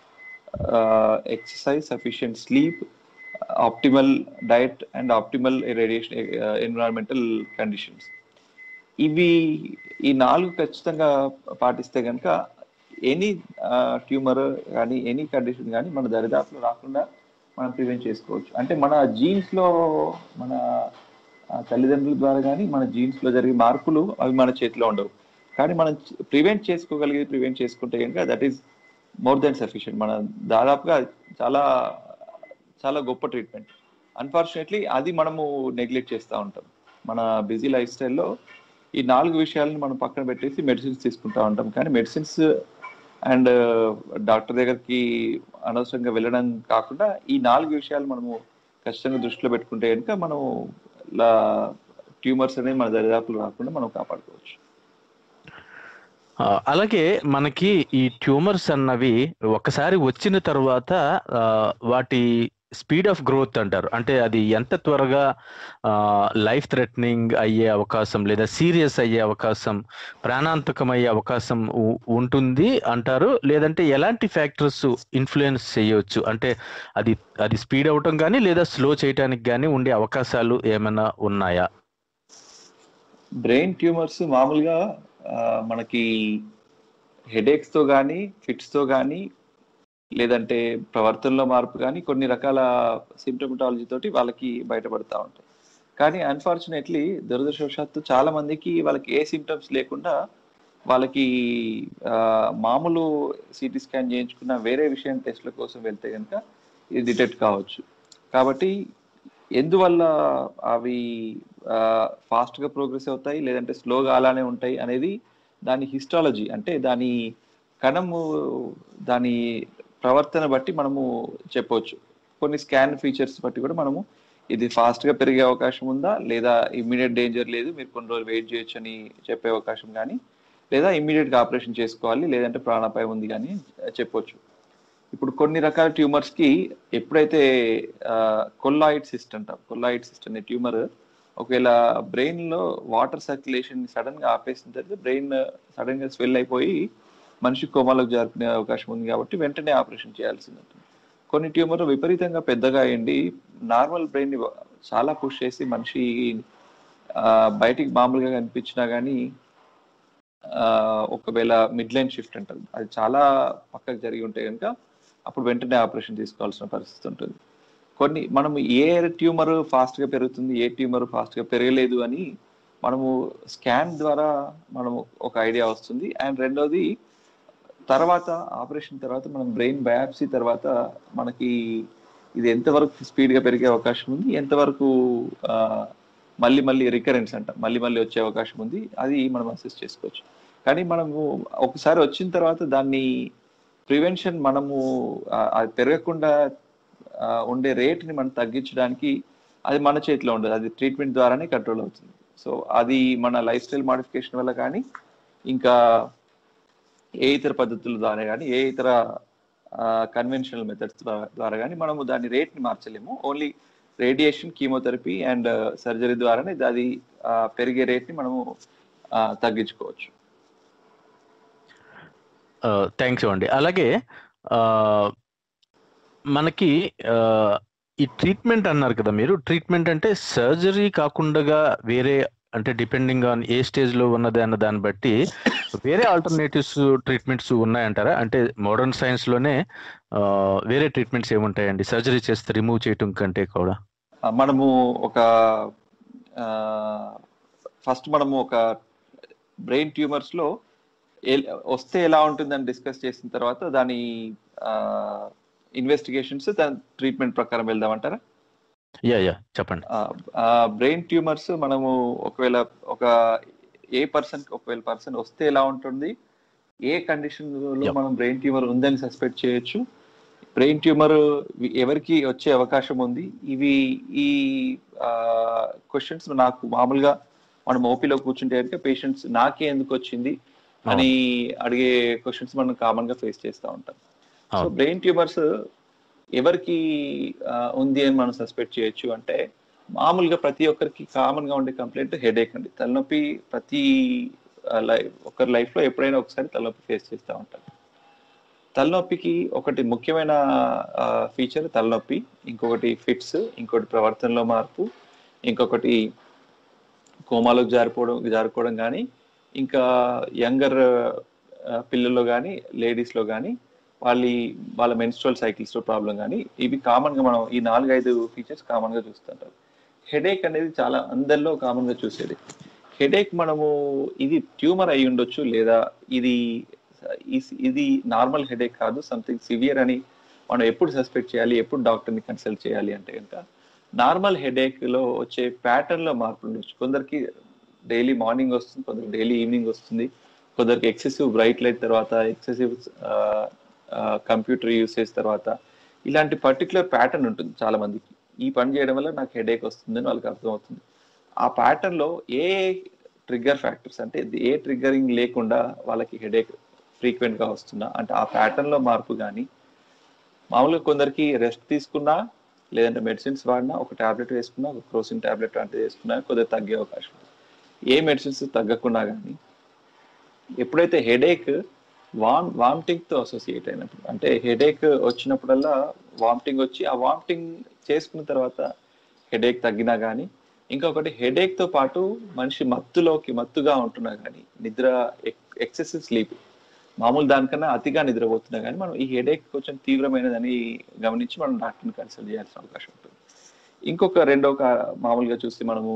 exercise sufficient sleep optimal diet and optimal radiation environmental conditions ఇవి ఈ నాలుగు ఖచ్చితంగా పాటిస్తే కనుక ఎనీ ట్యూమర్ కానీ ఎనీ కండిషన్ కానీ మన దరిదాపులో రాకుండా మనం ప్రివెంట్ చేసుకోవచ్చు అంటే మన జీన్స్ లో మన ఆ, తల్లిదండ్రుల ద్వారా కానీ మన జీన్స్ లో జరిగే మార్పులు అవి మన చేతిలో ఉండవు కానీ మనం ప్రివెంట్ చేసుకోగలిగేది ప్రివెంట్ చేసుకుంటే కనుక that is more than sufficient మన దాదాపుగా చాలా చాలా గొప్ప ట్రీట్మెంట్ అన్ఫార్చునేట్లీ అది మనము నెగ్లెక్ట్ చేస్తూ ఉంటాం మన బిజీ లైఫ్ స్టైల్లో ఈ నాలుగు విషయాలను మనం పక్కన పెట్టేసి మెడిసిన్స్ తీసుకుంటా ఉంటాం కానీ మెడిసిన్స్ అండ్ డాక్టర్ దగ్గరికి అనవసరంగా వెళ్ళడం కాకుండా ఈ నాలుగు విషయాలు మనము ఖచ్చితంగా దృష్టిలో పెట్టుకుంటే కనుక మనం ట్యూమర్స్ అనేవి మన దరిదాపులు రాకుండా మనం కాపాడుకోవచ్చు
ఆ, అలాగే మనకి ఈ ట్యూమర్స్ అన్నవి ఒకసారి వచ్చిన తర్వాత ఆ, వాటి స్పీడ్ ఆఫ్ గ్రోత్ అంటారు అంటే అది ఎంత త్వరగా లైఫ్ థ్రెటనింగ్ అయ్యే అవకాశం లేదా సీరియస్ అయ్యే అవకాశం ప్రాణాంతకం అయ్యే అవకాశం ఉ- ఉంటుంది అంటారు లేదంటే ఎలాంటి ఫ్యాక్టర్స్ ఇన్ఫ్లుయెన్స్ చేయవచ్చు అంటే అది అది స్పీడ్ అవటం కానీ లేదా స్లో చేయటానికి కానీ ఉండే అవకాశాలు ఏమైనా ఉన్నాయా
బ్రెయిన్ ట్యూమర్స్ మామూలుగా ఆ, మనకి హెడేక్స్ తో కానీ ఫిట్స్ తో కానీ లేదంటే ప్రవర్తనలో మార్పు కానీ కొన్ని రకాల సిమ్టమటాలజీ తోటి వాళ్ళకి బయటపడతా ఉంటాయి కానీ అన్ఫార్చునేట్లీ దురదృష్టవశాత్తు చాలా మందికి వాళ్ళకి ఏ సిమ్టమ్స్ లేకుండా వాళ్ళకి ఆ, మామూలు సిటీ స్కాన్ చేయించుకున్న వేరే విషయం టెస్ట్ల కోసం వెళ్తే కనుక ఇది డిటెక్ట్ కావచ్చు కాబట్టి ఎందువల్ల అవి ఫాస్ట్ గా ప్రోగ్రెస్ అవుతాయి లేదంటే స్లోగా అలానే ఉంటాయి అనేది దాని హిస్టాలజీ అంటే దాని కణము దాని ప్రవర్తన బట్టి మనము చెప్పవచ్చు కొన్ని స్కాన్ ఫీచర్స్ బట్టి కూడా మనము ఇది ఫాస్ట్ గా పెరిగే అవకాశం ఉందా లేదా ఇమ్మీడియట్ డేంజర్ లేదు మీరు కొన్ని రోజులు వెయిట్ చేయొచ్చు అని చెప్పే అవకాశం కానీ లేదా ఇమ్మీడియట్ గా ఆపరేషన్ చేసుకోవాలి లేదంటే ప్రాణాపాయం ఉంది కానీ చెప్పొచ్చు ఇప్పుడు కొన్ని రకాల ట్యూమర్స్ కి ఎప్పుడైతే కొల్లాయిడ్ సిస్ట్ అంటాం కొల్లాయిడ్ సిస్ట్ అనే ట్యూమర్ ఒకవేళ బ్రెయిన్ లో వాటర్ సర్క్యులేషన్ సడన్ గా ఆపేసిన తర్వాత బ్రెయిన్ సడన్ గా స్వెల్ అయిపోయి మనిషి కోమాలకు జరుపుకునే అవకాశం ఉంది కాబట్టి వెంటనే ఆపరేషన్ చేయాల్సి ఉంటుంది కొన్ని ట్యూమర్ విపరీతంగా పెద్దగా అయ్యండి నార్మల్ బ్రెయిన్ ని చాలా పుష్ చేసి మనిషి ఆ, బయటికి మామూలుగా కనిపించినా కానీ ఆ, ఒకవేళ మిడ్ లైన్ షిఫ్ట్ అంటారు అది చాలా పక్కకు జరిగి ఉంటే కనుక అప్పుడు వెంటనే ఆపరేషన్ తీసుకోవాల్సిన పరిస్థితి ఉంటుంది కొన్ని మనం ఏ ట్యూమర్ ఫాస్ట్ గా పెరుగుతుంది ఏ ట్యూమర్ ఫాస్ట్ గా పెరగలేదు అని మనము స్కాన్ ద్వారా మనము ఒక ఐడియా వస్తుంది అండ్ రెండోది తర్వాత ఆపరేషన్ తర్వాత మనం బ్రెయిన్ బయాప్సీ తర్వాత మనకి ఇది ఎంతవరకు స్పీడ్ గా పెరిగే అవకాశం ఉంది ఎంతవరకు ఆ, మళ్ళీ మళ్ళీ రికరెన్స్ అంట మళ్ళీ మళ్ళీ వచ్చే అవకాశం ఉంది అది మనం అసెస్ చేసుకోవచ్చు కానీ మనము ఒకసారి వచ్చిన తర్వాత దాన్ని ప్రివెన్షన్ మనము ఆ, అది పెరగకుండా ఆ, ఉండే రేట్ని మనం తగ్గించడానికి అది మన చేతిలో ఉండదు అది ట్రీట్మెంట్ ద్వారానే కంట్రోల్ అవుతుంది సో అది మన లైఫ్ స్టైల్ మాడిఫికేషన్ వల్ల కానీ ఇంకా ఏ ఇతర పద్ధతుల ద్వారా కానీ ఏ ఇతర కన్వెన్షనల్ మెథడ్స్ ద్వారా కానీ మనము దాని రేట్ని మార్చలేము only radiation chemotherapy and surgery ద్వారానే అది ఆ, పెరిగే రేట్ని మనము ఆ, తగ్గించుకోవచ్చు
థ్యాంక్స్ అండి అలాగే ఆ, మనకి ఆ, ఈ ట్రీట్మెంట్ అన్నారు కదా మీరు ట్రీట్మెంట్ అంటే సర్జరీ కాకుండా వేరే అంటే డిపెండింగ్ ఆన్ ఏ స్టేజ్ లో ఉన్నది అన్న దాన్ని బట్టి వేరే ఆల్టర్నేటివ్స్ ట్రీట్మెంట్స్ ఉన్నాయంటారా అంటే మోడర్న్ సైన్స్ లోనే ఆ, వేరే ట్రీట్మెంట్స్ ఏముంటాయండి సర్జరీ చేస్తే రిమూవ్ చేయటం కంటే కూడా
ఆ, మనము ఒక ఫస్ట్ మనము ఒక బ్రెయిన్ ట్యూమర్స్ లో ఏ- వస్తే ఎలా ఉంటుందని డిస్కస్ చేసిన తర్వాత దాని ఇన్వెస్టిగేషన్స్ దాని ట్రీట్మెంట్ ప్రకారం వెళ్దామంటారా
యా యా చెప్పండి
బ్రెయిన్ ట్యూమర్స్ మనము ఒకవేళ ఒక ఏ పర్సన్ ఒకవేళ పర్సన్ వస్తే ఎలా ఉంటుంది ఏ కండిషన్ లో
Yep.
మనం బ్రెయిన్ ట్యూమర్ ఉందని సస్పెక్ట్ చేయొచ్చు బ్రెయిన్ ట్యూమర్ ఎవరికి వచ్చే అవకాశం ఉంది ఇవి ఈ క్వశ్చన్స్ నాకు మామూలుగా మనం ఓపీలో కూర్చుంటే కనుక పేషెంట్స్ నాకే ఎందుకు వచ్చింది అని అడిగే క్వశ్చన్స్ మనం కామన్ గా ఫేస్ చేస్తూ ఉంటాం సో
అవును.
బ్రెయిన్ ట్యూమర్స్ ఎవరికి ఆ, ఉంది అని మనం సస్పెక్ట్ చేయొచ్చు అంటే మామూలుగా ప్రతి ఒక్కరికి కామన్ గా ఉండే కంప్లైంట్ హెడేక్ అండి తలనొప్పి ప్రతి లైఫ్ ఒకరి లైఫ్ లో ఎప్పుడైనా ఒకసారి తలనొప్పి ఫేస్ చేస్తూ ఉంటారు తలనొప్పికి ఒకటి ముఖ్యమైన ఫీచర్ తలనొప్పి ఇంకొకటి ఫిట్స్ ఇంకొకటి ప్రవర్తనలో మార్పు ఇంకొకటి కోమాలోకి జారిపోవడం జారుకోవడం కానీ ఇంకా యంగర్ పిల్లల్లో కానీ లేడీస్లో కానీ వాళ్ళ వాళ్ళ మెన్స్ట్రల్ సైకిల్స్లో ప్రాబ్లం కానీ ఇవి కామన్గా మనం ఈ నాలుగైదు ఫీచర్స్ కామన్గా చూస్తుంటాం హెడేక్ అనేది చాలా అందరిలో కామన్గా చూసేది హెడేక్ మనము ఇది ట్యూమర్ అయి ఉండొచ్చు లేదా ఇది ఈ- ఇది నార్మల్ హెడేక్ కాదు సంథింగ్ సివియర్ అని మనం ఎప్పుడు సస్పెక్ట్ చేయాలి ఎప్పుడు డాక్టర్ని కన్సల్ట్ చేయాలి అంటే కనుక నార్మల్ హెడేక్ లో వచ్చే ప్యాటర్న్ లో మార్పు ఉండొచ్చు కొందరికి డైలీ మార్నింగ్ వస్తుంది కొందరికి డైలీ ఈవినింగ్ వస్తుంది కొందరికి ఎక్సెసివ్ బ్రైట్ లైట్ తర్వాత ఎక్సెసివ్ కంప్యూటర్ యూసేజ్ తర్వాత ఇలాంటి పర్టికులర్ ప్యాటర్న్ ఉంటుంది చాలా మందికి ఈ పని చేయడం వల్ల నాకు హెడేక్ వస్తుందని వాళ్ళకి అర్థమవుతుంది ఆ ప్యాటర్న్ లో ఏ ట్రిగ్గర్ ఫ్యాక్టర్స్ అంటే ఏ ట్రిగ్గరింగ్ లేకుండా వాళ్ళకి హెడేక్ ఫ్రీక్వెంట్ గా వస్తున్నా అంటే ఆ ప్యాటర్న్ లో మార్పు కానీ మామూలుగా కొందరికి రెస్ట్ తీసుకున్నా లేదంటే మెడిసిన్స్ వాడినా ఒక టాబ్లెట్ వేసుకున్నా ఒక క్రోసిన్ టాబ్లెట్ లాంటిది వేసుకున్నా కొద్దిగా తగ్గే అవకాశం ఉంది ఏ మెడిసిన్స్ తగ్గకుండా కానీ ఎప్పుడైతే హెడేక్ వామ్ వామిటింగ్ తో అసోసియేట్ అయినప్పుడు అంటే హెడేక్ వచ్చినప్పుడల్లా వామిటింగ్ వచ్చి ఆ వామిటింగ్ చేసుకున్న తర్వాత హెడేక్ తగ్గినా కానీ ఇంకొకటి హెడేక్ తో పాటు మనిషి మత్తులోకి మత్తుగా ఉంటున్నా కానీ నిద్ర ఎక్సెసివ్ స్లీప్ మామూలు దానికన్నా అతిగా నిద్రపోతున్నా కానీ మనం ఈ హెడేక్ కొంచెం తీవ్రమైనదని గమనించి మనం డాక్టర్ని కన్సల్ట్ చేయాల్సిన అవకాశం ఉంటుంది ఇంకొక రెండో కా- మామూలుగా చూస్తే మనము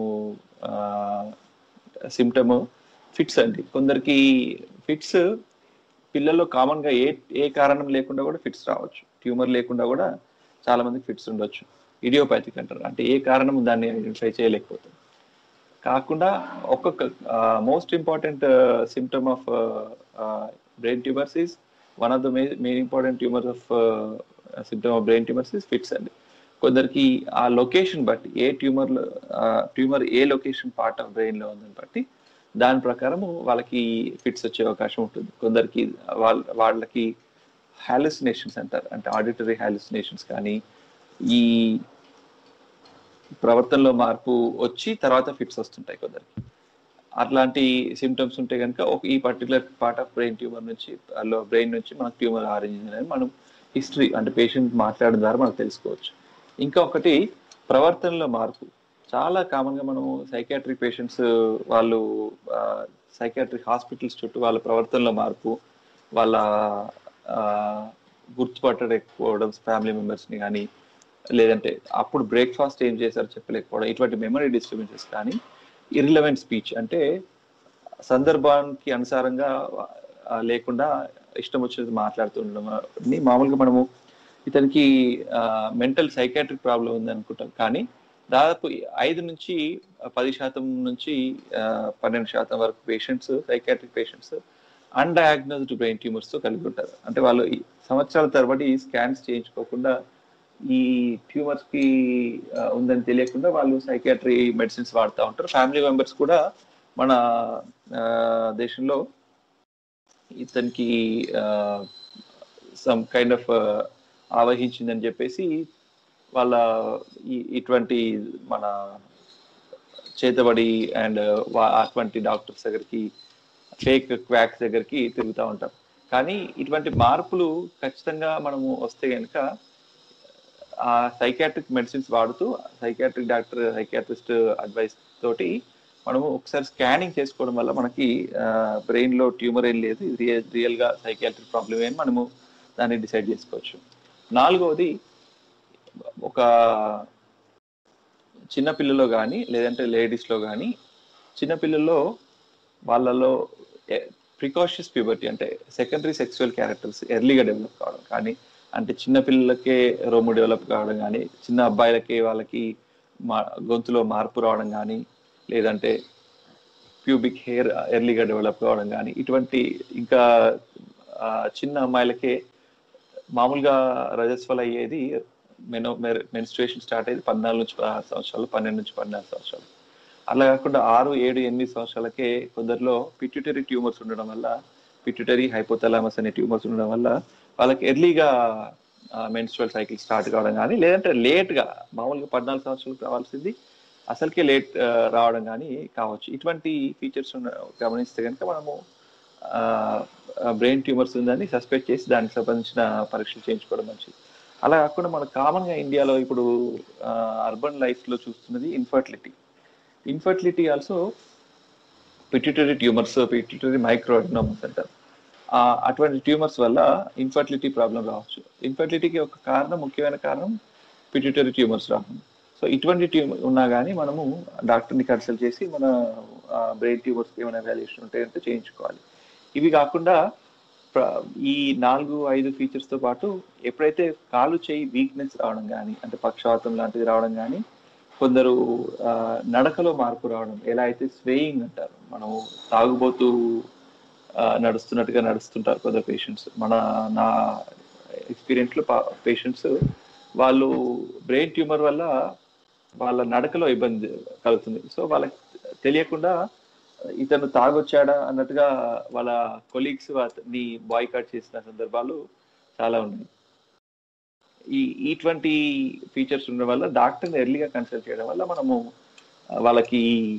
సిమ్టమ్ ఫిట్స్ అండి కొందరికి ఫిట్స్ పిల్లల్లో కామన్ గా ఏ ఏ కారణం లేకుండా కూడా ఫిట్స్ రావచ్చు ట్యూమర్ లేకుండా కూడా చాలా మందికి ఫిట్స్ ఉండొచ్చు ఇడియోపాథిక్ అంటారు అంటే ఏ కారణం దాన్ని ఐడెంటిఫై చేయలేకపోతాం కాకుండా ఒక్కొక్క most important symptom of brain tumours is one of the main important tumour of symptom of brain tumours is fits అండి కొందరికి ఆ లొకేషన్ బట్టి ఏ ట్యూమర్ ట్యూమర్ ఏ లొకేషన్ పార్ట్ ఆఫ్ బ్రెయిన్ లో ఉందని బట్టి దాని ప్రకారము వాళ్ళకి ఫిట్స్ వచ్చే అవకాశం ఉంటుంది కొందరికి వాళ్ళ వాళ్ళకి హాలుసినేషన్స్ అంటారు అంటే ఆడిటరీ హాలుసినేషన్స్ కానీ ఈ ప్రవర్తనలో మార్పు వచ్చి తర్వాత ఫిట్స్ వస్తుంటాయి కొందరికి అట్లాంటి సిమ్టమ్స్ ఉంటే కనుక ఒక ఈ particular part of brain tumour నుంచి బ్రెయిన్ నుంచి మనకు ట్యూమర్ ఆరెంజ్ అని మనం హిస్టరీ అంటే పేషెంట్ మాట్లాడడం ద్వారా మనకు తెలుసుకోవచ్చు ఇంకా ఒకటి ప్రవర్తనలో మార్పు చాలా కామన్ గా మనము సైకాట్రిక్ పేషెంట్స్ వాళ్ళు సైకాట్రిక్ హాస్పిటల్స్ చుట్టూ వాళ్ళ ప్రవర్తనలో మార్పు వాళ్ళ ఆ, గుర్తుపట్టలేకపోవడం ఫ్యామిలీ మెంబర్స్ ని కానీ లేదంటే అప్పుడు బ్రేక్ఫాస్ట్ ఏం చేశారో చెప్పలేకపోవడం ఇటువంటి మెమరీ డిస్టర్బెన్సెస్ కానీ ఇర్రిలవెంట్ స్పీచ్ అంటే సందర్భానికి అనుసారంగా ఆ, లేకుండా ఇష్టం వచ్చినది మాట్లాడుతుండడం అన్ని మామూలుగా మనము ఇతనికి మెంటల్ సైకాట్రిక్ ప్రాబ్లం ఉంది అనుకుంటాం కానీ దాదాపు ఐదు నుంచి పది శాతం నుంచి ఆ, పన్నెండు శాతం వరకు patients psychiatric patients undiagnosed brain tumours తో కలిగి ఉంటారు అంటే వాళ్ళు ఈ సంవత్సరాల తరబడి స్కాన్స్ చేయించుకోకుండా ఈ ట్యూమర్స్ కి ఆ, ఉందని తెలియకుండా వాళ్ళు సైకాట్రీ మెడిసిన్స్ వాడుతూ ఉంటారు ఫ్యామిలీ మెంబర్స్ కూడా మన ఆ, దేశంలో ఇతనికి సమ్ కైండ్ ఆఫ్ ఆవహించిందని చెప్పేసి వాళ్ళ ఈ- ఇటువంటి మన చేతబడి అండ్ అటువంటి డాక్టర్స్ దగ్గరికి ఫేక్ క్వాక్స్ దగ్గరికి తిరుగుతూ ఉంటారు కానీ ఇటువంటి మార్పులు ఖచ్చితంగా మనము వస్తే కనుక ఆ సైకాట్రిక్ మెడిసిన్స్ వాడుతూ సైకాట్రిక్ డాక్టర్ సైకాట్రిస్ట్ అడ్వైస్ తోటి మనము ఒకసారి స్కానింగ్ చేసుకోవడం వల్ల మనకి బ్రెయిన్ లో ట్యూమర్ ఏం లేదు ఇది రియల్ రియల్ గా సైకాట్రిక్ ప్రాబ్లమ్ ఏం మనము దాన్ని డిసైడ్ చేసుకోవచ్చు నాలుగవది ఒక చిన్న పిల్లలో కానీ లేదంటే లేడీస్ లో కానీ చిన్న పిల్లల్లో వాళ్ళలో ప్రికాషియస్ ప్యూబర్టీ అంటే సెకండరీ సెక్సువల్ క్యారెక్టర్స్ ఎర్లీగా డెవలప్ కావడం కానీ అంటే చిన్న పిల్లలకే రొమ్ము డెవలప్ కావడం కానీ చిన్న అబ్బాయిలకే వాళ్ళకి మా గొంతులో మార్పు రావడం కానీ లేదంటే ప్యూబిక్ హెయిర్ ఎర్లీగా డెవలప్ కావడం కానీ ఇటువంటి ఇంకా ఆ, చిన్న అమ్మాయిలకే మామూలుగా రజస్వల్ అయ్యేది మెనో మెన్స్ట్రుయేషన్ స్టార్ట్ అయ్యేది పద్నాలుగు నుంచి పదహారు సంవత్సరాలు పన్నెండు నుంచి పద్నాలుగు సంవత్సరాలు అలా కాకుండా ఆరు ఏడు ఎనిమిది సంవత్సరాలకే కొందరిలో పిట్యూటరీ ట్యూమర్స్ ఉండడం వల్ల పిట్యూటరీ హైపోథలామస్ అనే ట్యూమర్స్ ఉండడం వల్ల వాళ్ళకి ఎర్లీగా మెన్స్ట్రువల్ సైకిల్ స్టార్ట్ కావడం కానీ లేదంటే లేట్ గా మామూలుగా పద్నాలుగు సంవత్సరాలకు రావాల్సింది అసలుకే లేట్ రావడం కానీ కావచ్చు ఇటువంటి ఫీచర్స్ గమనిస్తే కనుక మనము బ్రెయిన్ ట్యూమర్స్ ఉందని సస్పెక్ట్ చేసి దానికి సంబంధించిన పరీక్షలు చేయించుకోవడం మంచిది అలా కాకుండా మన కామన్ గా ఇండియాలో ఇప్పుడు అర్బన్ లైఫ్ లో చూస్తున్నది infertility infertility also pituitary tumours pituitary micro economics అంటారు ఆ, అటువంటి ట్యూమర్స్ వల్ల ఇన్ఫర్టిలిటీ ప్రాబ్లం రావచ్చు ఇన్ఫర్టిలిటీకి ఒక కారణం ముఖ్యమైన కారణం పిట్యూటరీ ట్యూమర్స్ రావడం సో ఇటువంటి ట్యూమర్ ఉన్నా కానీ మనము డాక్టర్ని కన్సల్ట్ చేసి మన బ్రెయిన్ ట్యూమర్స్ ఏమైనా వాల్యుయేషన్ ఉంటే చేయించుకోవాలి ఇవి కాకుండా ప్ర- ఈ నాలుగు ఐదు ఫీచర్స్ తో పాటు ఎప్పుడైతే కాలు చేయి వీక్నెస్ రావడం కానీ అంటే పక్షవాతం లాంటిది రావడం కానీ కొందరు ఆ, నడకలో మార్పు రావడం ఎలా అయితే స్వేయింగ్ అంటారు మనం తాగుబోతూ ఆ, నడుస్తున్నట్టుగా నడుస్తుంటారు కొందరు పేషెంట్స్ మన నా ఎక్స్పీరియన్స్ లో పేషెంట్స్ వాళ్ళు బ్రెయిన్ ట్యూమర్ వల్ల వాళ్ళ నడకలో ఇబ్బంది కలుగుతుంది సో వాళ్ళకి తెలియకుండా ఇతను తాగొచ్చాడా అన్నట్టుగా వాళ్ళ కొలీగ్స్ ని బాయ్కాట్ చేసిన సందర్భాలు చాలా ఉన్నాయి ఈ ఇటువంటి ఫీచర్స్ ఉండడం వల్ల డాక్టర్ని ఎర్లీగా కన్సల్ట్ చేయడం వల్ల మనము ఆ, వాళ్ళకి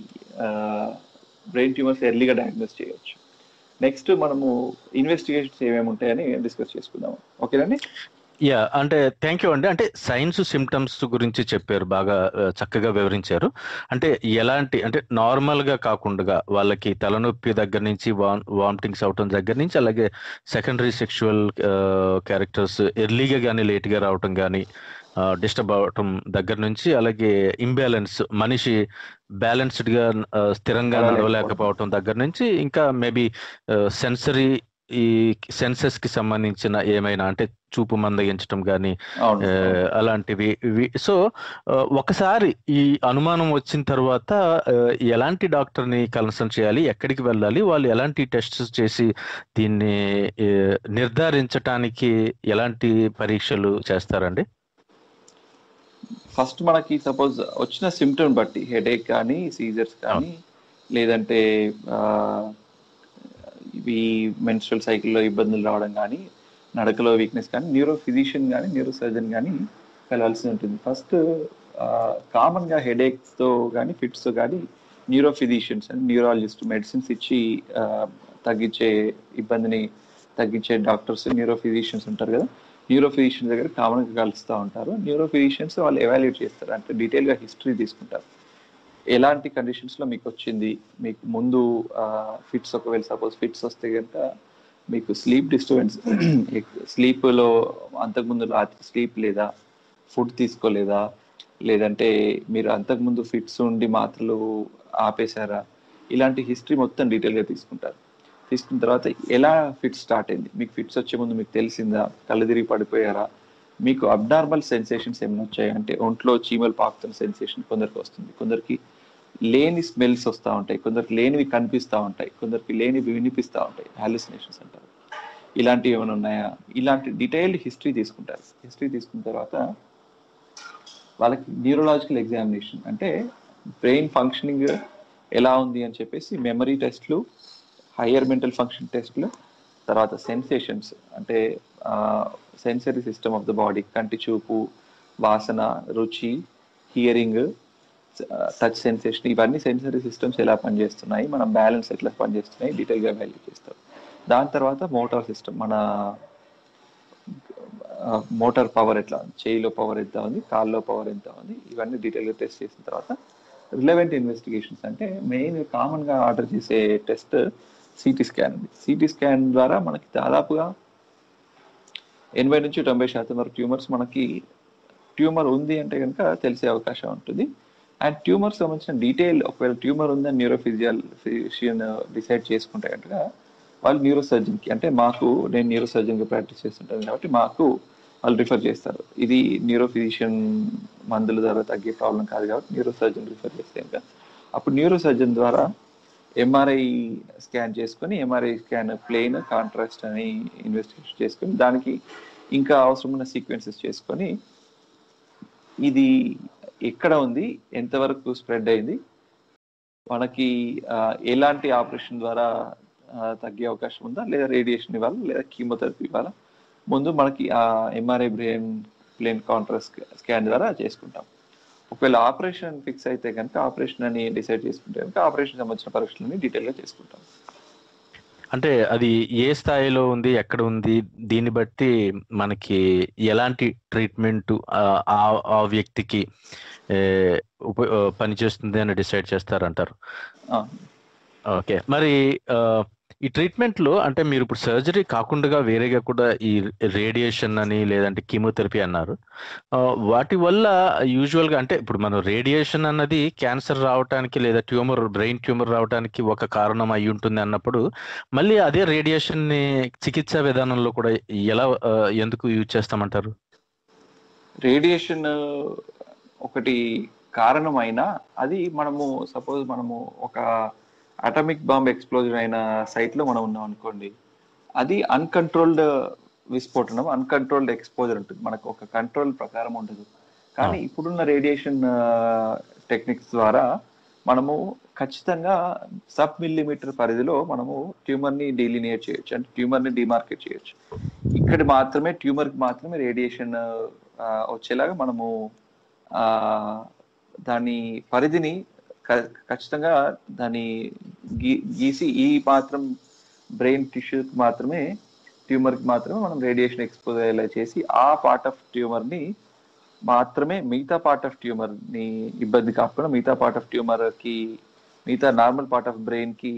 బ్రెయిన్ ట్యూమర్స్ ఎర్లీగా డయాగ్నోస్ చేయవచ్చు నెక్స్ట్ మనము ఇన్వెస్టిగేషన్స్ ఏమేమి ఉంటాయని డిస్కస్ చేసుకుందాం ఓకేనండి
యా అంటే థ్యాంక్ యూ అండి అంటే సైన్స్ సిమ్టమ్స్ గురించి చెప్పారు బాగా ఆ, చక్కగా వివరించారు అంటే ఎలాంటి అంటే నార్మల్ గా కాకుండా వాళ్ళకి తలనొప్పి దగ్గర నుంచి వామిటింగ్స్ అవటం దగ్గర నుంచి అలాగే సెకండరీ సెక్షువల్ క్యారెక్టర్స్ ఎర్లీగా కానీ లేట్గా రావటం కానీ డిస్టర్బ్ అవటం దగ్గర నుంచి అలాగే ఇంబ్యాలెన్స్ మనిషి బ్యాలెన్స్డ్ గా ఆ, స్థిరంగా నడవలేకపోవటం దగ్గర నుంచి ఇంకా మేబీ సెన్సరీ ఈ సెన్సెస్ కి సంబంధించిన ఏమైనా అంటే చూపు మందగించడం కానీ
అవును
అలాంటివి ఇవి సో ఆ, ఒకసారి ఈ అనుమానం వచ్చిన తర్వాత ఆ, ఎలాంటి డాక్టర్ని కన్సల్ట్ చేయాలి ఎక్కడికి వెళ్ళాలి వాళ్ళు ఎలాంటి టెస్ట్స్ చేసి దీన్ని ఏ, నిర్ధారించటానికి ఎలాంటి పరీక్షలు చేస్తారండి
ఫస్ట్ మనకి సపోజ్ వచ్చిన సిమ్టమ్ బట్టి హెడేక్ కానీ సీజర్స్ కానీ లేదంటే ఆ, ఇవి మెన్స్ట్రల్ సైకిల్లో ఇబ్బందులు రావడం కానీ నడకలో వీక్నెస్ కానీ న్యూరో ఫిజిషియన్ కానీ న్యూరో సర్జన్ కానీ వెళ్ళాల్సి ఉంటుంది ఫస్ట్ కామన్గా హెడేక్స్తో కానీ ఫిట్స్తో కానీ neuro physicians and neurologist medicines ఇచ్చి ఆ, తగ్గించే ఇబ్బందిని తగ్గించే డాక్టర్స్ న్యూరో ఫిజిషియన్స్ ఉంటారు కదా న్యూరో ఫిజిషియన్స్ దగ్గర కామన్గా కలుస్తూ ఉంటారు న్యూరో ఫిజిషియన్స్ వాళ్ళు ఎవాల్యుయేట్ చేస్తారు అంటే డీటెయిల్గా హిస్టరీ తీసుకుంటారు ఎలాంటి కండిషన్స్ లో మీకు వచ్చింది మీకు ముందు ఫిట్స్ ఒకవేళ సపోజ్ ఫిట్స్ వస్తే కనుక మీకు స్లీప్ డిస్టర్బెన్స్ స్లీప్ లో అంతకుముందు రాత్రి స్లీప్ లేదా ఫుడ్ తీసుకోలేదా లేదంటే మీరు అంతకుముందు ఫిట్స్ ఉండి మాత్రలు ఆపేశారా ఇలాంటి హిస్టరీ మొత్తం డీటెయిల్ గా తీసుకుంటారు తీసుకున్న తర్వాత ఎలా ఫిట్స్ స్టార్ట్ అయింది మీకు ఫిట్స్ వచ్చే ముందు మీకు తెలిసిందా కళ్ళు తిరిగి పడిపోయారా మీకు అబ్నార్మల్ సెన్సేషన్స్ ఏమైనా వచ్చాయి అంటే ఒంట్లో చీమలు పాకుతున్న సెన్సేషన్ కొందరికి వస్తుంది కొందరికి లేని స్మెల్స్ వస్తూ ఉంటాయి కొందరికి లేనివి కనిపిస్తూ ఉంటాయి కొందరికి లేనివి వినిపిస్తూ ఉంటాయి హాలిసినేషన్స్ అంటారు ఇలాంటివి ఏమైనా ఉన్నాయా ఇలాంటి డీటెయిల్డ్ హిస్టరీ తీసుకుంటారు హిస్టరీ తీసుకున్న తర్వాత వాళ్ళకి న్యూరలాజికల్ ఎగ్జామినేషన్ అంటే బ్రెయిన్ ఫంక్షనింగ్ ఎలా ఉంది అని చెప్పేసి మెమరీ టెస్ట్లు హయ్యర్ మెంటల్ ఫంక్షన్ టెస్ట్లు తర్వాత సెన్సేషన్స్ అంటే sensory system of the body కంటి చూపు వాసన రుచి హియరింగ్ టచ్ సెన్సేషన్ ఇవన్నీ సెన్సరీ సిస్టమ్స్ ఎలా పనిచేస్తున్నాయి మనం బ్యాలెన్స్ ఎట్లా పనిచేస్తున్నాయి డీటెయిల్గా వాల్యూ చేస్తాం దాని తర్వాత మోటార్ సిస్టమ్ మన మోటార్ పవర్ ఎట్లా ఉంది చేయిలో పవర్ ఎంత ఉంది కాల్లో పవర్ ఎంత ఉంది ఇవన్నీ డీటెయిల్గా టెస్ట్ చేసిన తర్వాత రిలవెంట్ ఇన్వెస్టిగేషన్స్ అంటే మెయిన్ కామన్గా ఆర్డర్ చేసే టెస్ట్ సిటీ స్కాన్ ఉంది సిటీ స్కాన్ ద్వారా మనకి దాదాపుగా ఎనభై నుంచి తొంభై శాతం వరకు ట్యూమర్స్ మనకి ట్యూమర్ ఉంది అంటే కనుక తెలిసే అవకాశం ఉంటుంది అండ్ ట్యూమర్ సంబంధించిన డీటెయిల్ ఒకవేళ ట్యూమర్ ఉందని న్యూరోఫిజియల్ ఫిజిషియన్ డిసైడ్ చేసుకుంటే కనుక వాళ్ళు న్యూరో సర్జన్కి అంటే మాకు నేను న్యూరో సర్జన్గా ప్రాక్టీస్ చేస్తుంటాను కాబట్టి మాకు వాళ్ళు రిఫర్ చేస్తారు ఇది న్యూరో ఫిజిషియన్ మందుల ద్వారా తగ్గే ప్రాబ్లం కాదు కాబట్టి న్యూరో సర్జన్ రిఫర్ చేస్తే ఇంకా అప్పుడు న్యూరో సర్జన్ ద్వారా ఎంఆర్ఐ స్కాన్ చేసుకొని ఎంఆర్ఐ స్కాన్ ప్లేన్ కాంట్రాస్ట్ అని ఇన్వెస్టిగేషన్ చేసుకొని దానికి ఇంకా అవసరమైన సీక్వెన్సెస్ చేసుకొని ఇది ఎక్కడ ఉంది ఎంతవరకు స్ప్రెడ్ అయింది మనకి ఆ, ఎలాంటి ఆపరేషన్ ద్వారా ఆ, తగ్గే అవకాశం ఉందా లేదా రేడియేషన్ ఇవ్వాలా లేదా కీమోథెరపీ ఇవ్వాలా ముందు మనకి ఆ MRI brain plain contrast scan ద్వారా చేసుకుంటాం ఒకవేళ ఆపరేషన్ ఫిక్స్ అయితే కనుక ఆపరేషన్ అని డిసైడ్ చేసుకుంటే కనుక ఆపరేషన్ సంబంధించిన పరీక్షలని డీటెయిల్గా చేసుకుంటాం
అంటే అది ఏ స్థాయిలో ఉంది ఎక్కడ ఉంది దీన్ని బట్టి మనకి ఎలాంటి ట్రీట్మెంట్ ఆ ఆ వ్యక్తికి ఏ, ఉప ఆ, పనిచేస్తుంది అని డిసైడ్ చేస్తారంటారు
ఆ,
ఓకే మరి ఆ, ఈ ట్రీట్మెంట్ లో అంటే మీరు ఇప్పుడు సర్జరీ కాకుండా వేరేగా కూడా ఈ రేడియేషన్ అని లేదంటే కీమోథెరపీ అన్నారు ఆ, వాటి వల్ల యూజువల్ గా అంటే ఇప్పుడు మనం రేడియేషన్ అన్నది క్యాన్సర్ రావడానికి లేదా ట్యూమర్ బ్రెయిన్ ట్యూమర్ రావడానికి ఒక కారణం అయి ఉంటుంది అన్నప్పుడు మళ్ళీ అదే రేడియేషన్ ని చికిత్సా విధానంలో కూడా ఎలా ఆ, ఎందుకు యూజ్ చేస్తామంటారు
రేడియేషన్ ఒకటి కారణమైనా అది మనము సపోజ్ మనము ఒక అటామిక్ బాంబ్ ఎక్స్ప్లోజన్ అయిన సైట్ లో మనం ఉన్నాం అనుకోండి అది అన్కంట్రోల్డ్ విస్ఫోటనం అన్కంట్రోల్డ్ ఎక్స్పోజర్ ఉంటుంది మనకు ఒక కంట్రోల్ ప్రకారం ఉండదు కానీ ఇప్పుడున్న రేడియేషన్ టెక్నిక్స్ ద్వారా మనము ఖచ్చితంగా సబ్ మిల్లీమీటర్ పరిధిలో మనము ట్యూమర్ ని డీలినియేట్ చేయొచ్చు అంటే ట్యూమర్ ని డిమార్కెట్ చేయొచ్చు ఇక్కడ మాత్రమే ట్యూమర్ కి మాత్రమే రేడియేషన్ వచ్చేలాగా మనము ఆ దాని పరిధిని క- ఖచ్చితంగా దాని గీ గీసి ఈ మాత్రం బ్రెయిన్ టిష్యూకి మాత్రమే ట్యూమర్ కి మాత్రమే మనం రేడియేషన్ ఎక్స్పోజ్ అయ్యేలా చేసి ఆ పార్ట్ ఆఫ్ ట్యూమర్ ని మాత్రమే మిగతా పార్ట్ ఆఫ్ ట్యూమర్ ని ఇబ్బంది కాకుండా మిగతా పార్ట్ ఆఫ్ ట్యూమర్ కి మిగతా నార్మల్ పార్ట్ ఆఫ్ బ్రెయిన్ కి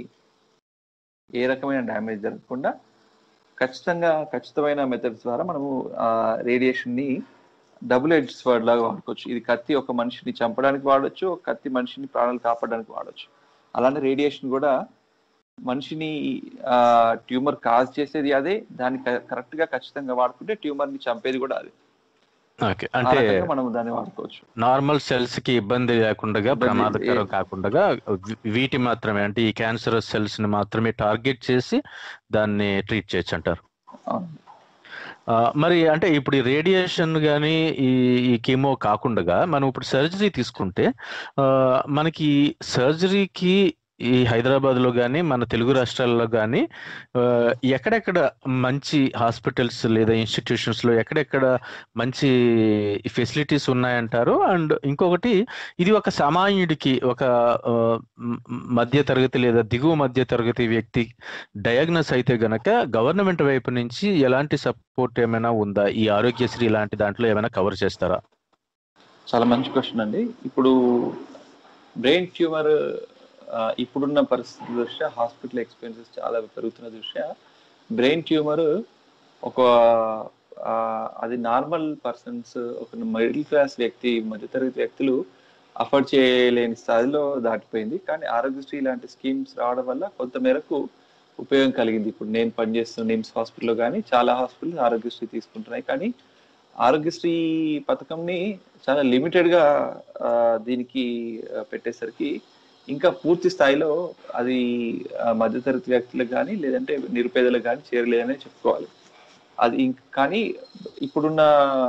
ఏ రకమైన డ్యామేజ్ జరగకుండా ఖచ్చితంగా ఖచ్చితమైన మెథడ్స్ ద్వారా మనము ఆ రేడియేషన్ ని డబుల్ ఎడ్జ్ స్వర్డ్ లాగా వాడుకోవచ్చు ఇది కత్తి ఒక మనిషిని చంపడానికి వాడొచ్చు ఒక కత్తి మనిషిని ప్రాణాలు కాపాడడానికి వాడొచ్చు అలానే రేడియేషన్ కూడా మనిషిని ట్యూమర్ కాజ్ చేసేది అదే దాన్ని కరెక్ట్ గా ఖచ్చితంగా వాడుకుంటే ట్యూమర్ ని చంపేది కూడా అదే
ఓకే
ఆ
అంటే
రకంగా మనం దాన్ని వాడుకోవచ్చు
నార్మల్ సెల్స్ కి ఇబ్బంది లేకుండా
ఇబ్బంది
ప్రమాదకరం
ఏ-
కాకుండా వీ- వీటి మాత్రమే అంటే ఈ క్యాన్సర్ సెల్స్ ని మాత్రమే టార్గెట్ చేసి దాన్ని ట్రీట్ చేయొచ్చు అంటారు
అవును.
ఆ, మరి అంటే ఇప్పుడు ఈ రేడియేషన్ కానీ ఈ ఈ కీమో కాకుండా మనం ఇప్పుడు సర్జరీ తీసుకుంటే ఆ, మనకి సర్జరీకి ఈ హైదరాబాద్ లో కానీ మన తెలుగు రాష్ట్రాల్లో కానీ ఎక్కడెక్కడ మంచి హాస్పిటల్స్ లేదా ఇన్స్టిట్యూషన్స్ లో ఎక్కడెక్కడ మంచి ఫెసిలిటీస్ ఉన్నాయంటారు అండ్ ఇంకొకటి ఇది ఒక సామాన్యుడికి ఒక ఆ, మ్- మధ్య తరగతి లేదా దిగువ మధ్య తరగతి వ్యక్తి డయాగ్నోస్ అయితే గనక గవర్నమెంట్ వైపు నుంచి ఎలాంటి సపోర్ట్ ఏమైనా ఉందా ఈ ఆరోగ్యశ్రీ ఇలాంటి దాంట్లో ఏమైనా కవర్ చేస్తారా
చాలా మంచి క్వశ్చన్ అండి ఇప్పుడు బ్రెయిన్ ట్యూమర్ ఇప్పుడున్న పరిస్థితి దృష్ట్యా హాస్పిటల్ ఎక్స్పెన్సెస్ చాలా పెరుగుతున్న దృష్ట్యా బ్రెయిన్ ట్యూమర్ ఒక ఆ, అది నార్మల్ పర్సన్స్ ఒక మిడిల్ క్లాస్ వ్యక్తి మధ్యతరగతి వ్యక్తులు అఫోర్డ్ చేయలేని స్థాయిలో దాటిపోయింది కానీ ఆరోగ్యశ్రీ లాంటి స్కీమ్స్ రావడం వల్ల కొంత మేరకు ఉపయోగం కలిగింది ఇప్పుడు నేను పనిచేస్తున్న నిమ్స్ హాస్పిటల్లో కానీ చాలా హాస్పిటల్స్ ఆరోగ్యశ్రీ తీసుకుంటున్నాయి కానీ ఆరోగ్యశ్రీ పథకంని చాలా లిమిటెడ్ గా ఆ, దీనికి ఆ, పెట్టేసరికి ఇంకా పూర్తి స్థాయిలో అది ఆ, మధ్యతరగతి వ్యక్తులకు కానీ లేదంటే నిరుపేదలకు కానీ చేరలేదనే చెప్పుకోవాలి అది ఇంక్- కానీ ఇప్పుడున్న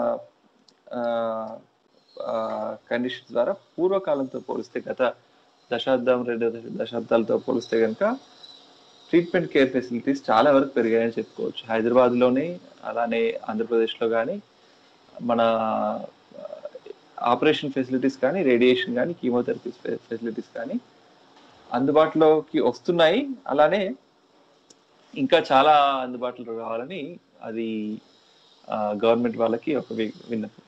కండిషన్స్ ద్వారా పూర్వకాలంతో పోలిస్తే గత దశాబ్దం రెండు దశ- దశాబ్దాలతో పోలిస్తే కనుక ట్రీట్మెంట్ కేర్ ఫెసిలిటీస్ చాలా వరకు పెరిగాయని చెప్పుకోవచ్చు హైదరాబాద్లోనే అలానే ఆంధ్రప్రదేశ్లో కానీ మన ఆపరేషన్ ఫెసిలిటీస్ కానీ రేడియేషన్ కానీ కీమోథెరపీ ఫెసిలిటీస్ కానీ అందుబాటులోకి వస్తున్నాయి అలానే ఇంకా చాలా అందుబాటులో రావాలని అది గవర్నమెంట్ వాళ్ళకి ఒక వి- విన్నపం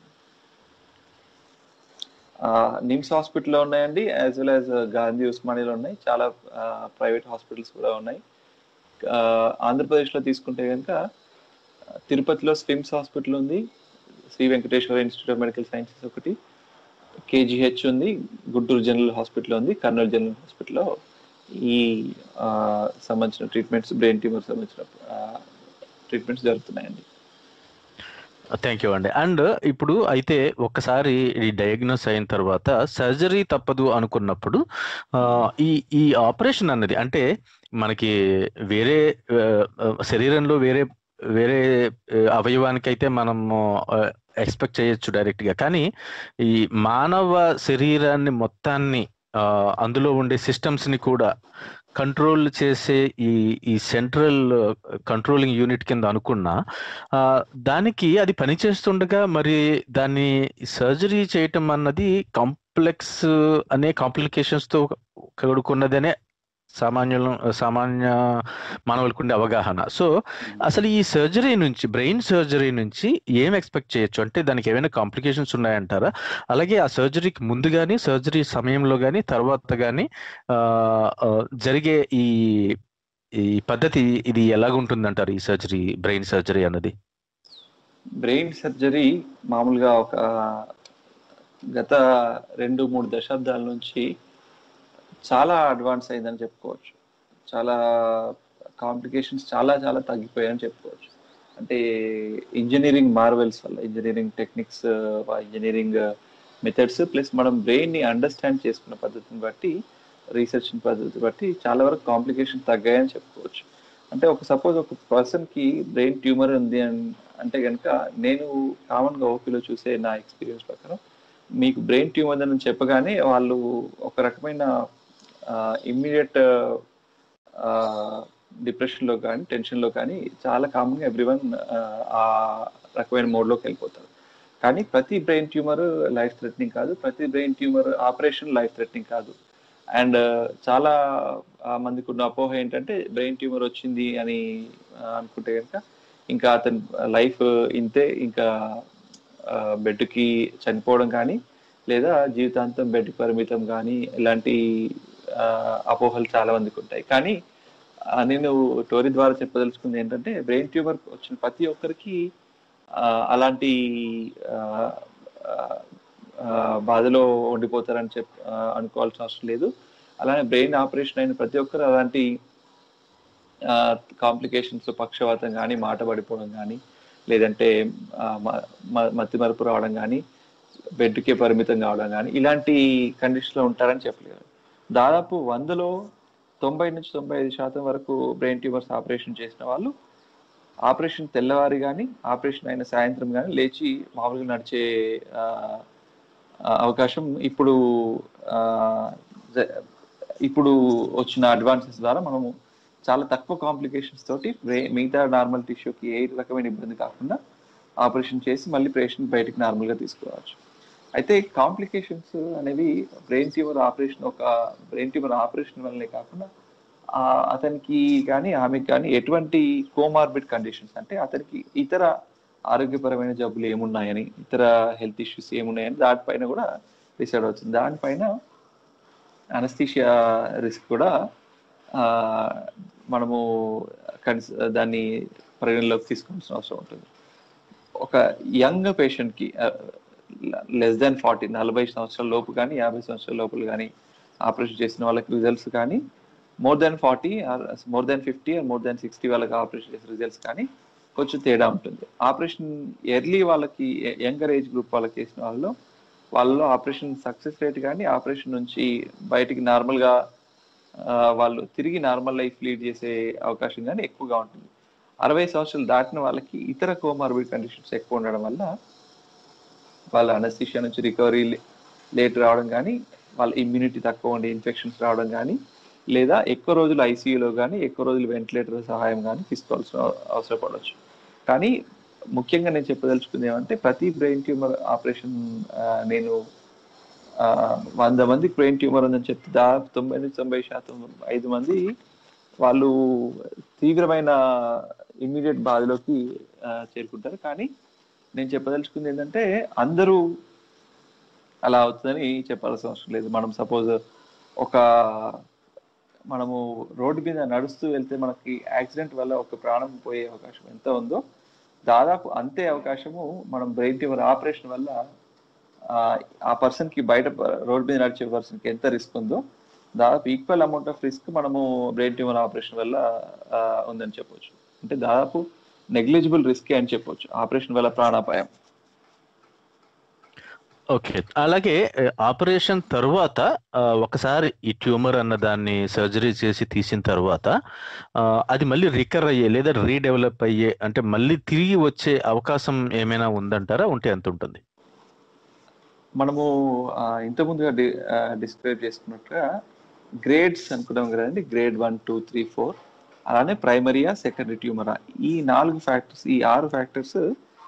నిమ్స్ హాస్పిటల్లో ఉన్నాయండి యాజ్ వెల్ యాజ్ గాంధీ ఉస్మానియాలో ఉన్నాయి చాలా ప్రైవేట్ హాస్పిటల్స్ కూడా ఉన్నాయి ఆ, ఆంధ్రప్రదేశ్లో తీసుకుంటే కనుక తిరుపతిలో స్విమ్స్ హాస్పిటల్ ఉంది Sri Venkateswara institute of medical sciences ఒకటి కేజీహెచ్ ఉంది గుంటూరు జనరల్ హాస్పిటల్ ఉంది కర్నూలు జనరల్ హాస్పిటల్లో ఈ ఆ, సంబంధించిన ట్రీట్మెంట్స్ బ్రెయిన్ ట్యూమర్ సంబంధించిన ట్రీట్మెంట్స్ జరుగుతున్నాయండి
థ్యాంక్ యూ అండి అండ్ ఇప్పుడు అయితే ఒక్కసారి ఈ డయాగ్నోస్ అయిన తర్వాత సర్జరీ తప్పదు అనుకున్నప్పుడు ఆ, ఈ ఈ ఆపరేషన్ అన్నది అంటే మనకి వేరే ఆ, ఆ, శరీరంలో వేరే వేరే ఆ, అవయవానికైతే మనము ఎక్స్పెక్ట్ చేయొచ్చు డైరెక్ట్ గా కానీ ఈ మానవ శరీరాన్ని మొత్తాన్ని ఆ, అందులో ఉండే సిస్టమ్స్ ని కూడా కంట్రోల్ చేసే ఈ ఈ సెంట్రల్ కంట్రోలింగ్ యూనిట్ కింద అనుకున్నా ఆ, దానికి అది పనిచేస్తుండగా మరి దాన్ని సర్జరీ చేయటం అన్నది కాంప్లెక్స్ అనే కాంప్లికేషన్స్ తో కూడుకున్నదనే సామాన్య సామాన్య మానవులకు ఉండే అవగాహన సో అసలు ఈ సర్జరీ నుంచి బ్రెయిన్ సర్జరీ నుంచి ఏం ఎక్స్పెక్ట్ చేయొచ్చు అంటే దానికి ఏమైనా కాంప్లికేషన్స్ ఉన్నాయంటారా అలాగే ఆ సర్జరీకి ముందు కానీ సర్జరీ సమయంలో కానీ తర్వాత కానీ జరిగే ఈ ఈ పద్ధతి ఇది ఎలాగుంటుందంటారు ఈ సర్జరీ బ్రెయిన్ సర్జరీ అన్నది
బ్రెయిన్ సర్జరీ మామూలుగా ఒక గత రెండు మూడు దశాబ్దాల నుంచి చాలా అడ్వాన్స్ అయిందని చెప్పుకోవచ్చు చాలా కాంప్లికేషన్స్ చాలా చాలా తగ్గిపోయాయని చెప్పుకోవచ్చు అంటే ఇంజనీరింగ్ మార్వెల్స్ వల్ల engineering techniques engineering methods plus మనం బ్రెయిన్ ని అండర్స్టాండ్ చేసుకున్న పద్ధతిని బట్టి రీసెర్చ్ పద్ధతి బట్టి చాలా వరకు కాంప్లికేషన్ తగ్గాయని చెప్పుకోవచ్చు అంటే ఒక సపోజ్ ఒక పర్సన్ కి బ్రెయిన్ ట్యూమర్ ఉంది అన్- అంటే కనుక నేను కామన్ గా ఓపీలో చూసే నా ఎక్స్పీరియన్స్ ప్రకారం మీకు బ్రెయిన్ ట్యూమర్ అని చెప్పగానే వాళ్ళు ఒక రకమైన ఇమ్మీడియట్ డిప్రెషన్ లో కానీ టెన్షన్ లో కానీ చాలా కామన్ గా ఎవ్రీవన్ ఆ రకమైన మోడ్ లోకి వెళ్ళిపోతారు కానీ ప్రతి బ్రెయిన్ ట్యూమర్ లైఫ్ థ్రెటనింగ్ కాదు ప్రతి brain tumour operation life threatening కాదు అండ్ చాలా ఆ, మందికి ఉన్న అపోహ ఏంటంటే బ్రెయిన్ ట్యూమర్ వచ్చింది అని ఆ, అనుకుంటే కనుక ఇంకా అతని లైఫ్ ఇంతే ఇంకా బెడ్కి చనిపోవడం కానీ లేదా జీవితాంతం బెడ్ పరిమితం కానీ ఇలాంటి ఆ, అపోహలు చాలా మందికి ఉంటాయి కానీ ఆ, నేను టోరీ ద్వారా చెప్పదలుచుకుంది ఏంటంటే బ్రెయిన్ ట్యూమర్ వచ్చిన ప్రతి ఒక్కరికి ఆ, అలాంటి ఆ, ఆ, ఆ, బాధలో ఉండిపోతారని చెప్ ఆ, అనుకోవాల్సిన అవసరం లేదు అలానే బ్రెయిన్ ఆపరేషన్ అయిన ప్రతి ఒక్కరు అలాంటి కాంప్లికేషన్స్ పక్షవాతం కానీ మాట పడిపోవడం కానీ లేదంటే ఆ, మ- మ- మతి మరుపు రావడం కానీ బెడ్కే పరిమితం కావడం కానీ ఇలాంటి కండిషన్లో ఉంటారని చెప్పలేరు దాదాపు వందలో తొంభై నుంచి తొంభై ఐదు శాతం వరకు బ్రెయిన్ ట్యూమర్స్ ఆపరేషన్ చేసిన వాళ్ళు ఆపరేషన్ తెల్లవారి కానీ ఆపరేషన్ అయిన సాయంత్రం కానీ లేచి మామూలుగా నడిచే ఆ, ఆ, అవకాశం ఇప్పుడు ఆ, జ- ఇప్పుడు వచ్చిన అడ్వాన్సెస్ ద్వారా మనము చాలా తక్కువ కాంప్లికేషన్స్ తోటి బ్రెయిన్ మిగతా నార్మల్ టిష్యూకి ఏ రకమైన ఇబ్బంది కాకుండా ఆపరేషన్ చేసి మళ్ళీ పేషెంట్ బయటికి నార్మల్గా తీసుకురావచ్చు అయితే కాంప్లికేషన్స్ అనేవి బ్రెయిన్ ట్యూమర్ ఆపరేషన్ ఒక బ్రెయిన్ ట్యూమర్ ఆపరేషన్ వల్లనే కాకుండా ఆ అతనికి కానీ ఆమెకి కానీ ఎటువంటి కోమార్బిడ్ కండిషన్స్ అంటే అతనికి ఇతర ఆరోగ్యపరమైన జబ్బులు ఏమున్నాయని ఇతర హెల్త్ ఇష్యూస్ ఏమున్నాయని దానిపైన కూడా డిసైడ్ అవుతుంది దానిపైన అనస్థీషియా రిస్క్ కూడా ఆ, మనము కన్స్ దాన్ని పరిగణలోకి తీసుకోవాల్సిన అవసరం ఉంటుంది ఒక యంగ్ పేషెంట్కి లెస్ దాన్ ఫార్టీ నలభై సంవత్సరాల లోపు కానీ యాభై సంవత్సరాల లోపల కానీ ఆపరేషన్ చేసిన వాళ్ళకి రిజల్ట్స్ కానీ more than forty or more than fifty or more than sixty వాళ్ళకి ఆపరేషన్ చేసిన రిజల్ట్స్ కానీ కొంచెం తేడా ఉంటుంది ఆపరేషన్ ఎర్లీ వాళ్ళకి యంగర్ ఏజ్ గ్రూప్ వాళ్ళకి చేసిన వాళ్ళలో వాళ్ళలో ఆపరేషన్ సక్సెస్ రేట్ కానీ ఆపరేషన్ నుంచి బయటికి నార్మల్గా వాళ్ళు తిరిగి నార్మల్ లైఫ్ లీడ్ చేసే అవకాశం కానీ ఎక్కువగా ఉంటుంది అరవై సంవత్సరాలు దాటిన వాళ్ళకి ఇతర కోమార్బిడ్ కండిషన్స్ ఎక్కువ ఉండడం వల్ల వాళ్ళ అనస్థిషియా నుంచి రికవరీ లేట్ రావడం కానీ వాళ్ళ ఇమ్యూనిటీ తక్కువ ఉండి ఇన్ఫెక్షన్స్ రావడం కానీ లేదా ఎక్కువ రోజులు ఐసీయూలో కానీ ఎక్కువ రోజులు వెంటిలేటర్ సహాయం కానీ తీసుకోవాల్సిన అవసరం పడవచ్చు కానీ ముఖ్యంగా నేను చెప్పదలుచుకుంది ఏమంటే ప్రతి బ్రెయిన్ ట్యూమర్ ఆపరేషన్ నేను ఆ, వంద మందికి బ్రెయిన్ ట్యూమర్ ఉందని చెప్తే దాదాపు తొంభై నుంచి తొంభై శాతం ఐదు మంది వాళ్ళు తీవ్రమైన ఇమ్మీడియట్ బాధలోకి ఆ, చేరుకుంటారు కానీ నేను చెప్పదలుచుకుంది ఏంటంటే అందరూ అలా అవుతుందని చెప్పాల్సిన అవసరం లేదు మనం సపోజ్ ఒక మనము రోడ్డు మీద నడుస్తూ వెళ్తే మనకి యాక్సిడెంట్ వల్ల ఒక ప్రాణం పోయే అవకాశం ఎంత ఉందో దాదాపు అంతే అవకాశము మనం బ్రెయిన్ ట్యూమర్ ఆపరేషన్ వల్ల ఆ, ఆ పర్సన్ కి బయట రోడ్ మీద నడిచే పర్సన్ కి ఎంత రిస్క్ ఉందో దాదాపు ఈక్వల్ అమౌంట్ ఆఫ్ రిస్క్ మనము బ్రెయిన్ ట్యూమర్ ఆపరేషన్ వల్ల ఆ, ఉందని చెప్పొచ్చు అంటే దాదాపు నెగ్లిజిబుల్ రిస్కే అని చెప్పొచ్చు ఆపరేషన్ వల్ల ప్రాణాపాయం
ఓకే అలాగే ఆపరేషన్ తర్వాత ఆ, ఒకసారి ఈ ట్యూమర్ అన్న దాన్ని సర్జరీ చేసి తీసిన తర్వాత ఆ, అది మళ్ళీ రికర్ అయ్యే లేదా రీడెవలప్ అయ్యే అంటే మళ్ళీ తిరిగి వచ్చే అవకాశం ఏమైనా ఉందంటారా ఉంటే ఎంత ఉంటుంది
మనము ఆ, ఇంతకుముందుగా డి డిస్క్రైబ్ చేసుకున్నట్టుగా గ్రేడ్స్ అనుకున్నాం కదండి grade one two three four అలానే ప్రైమరీయా సెకండరీ ట్యూమరా ఈ నాలుగు ఫ్యాక్టర్స్ ఈ ఆరు ఫ్యాక్టర్స్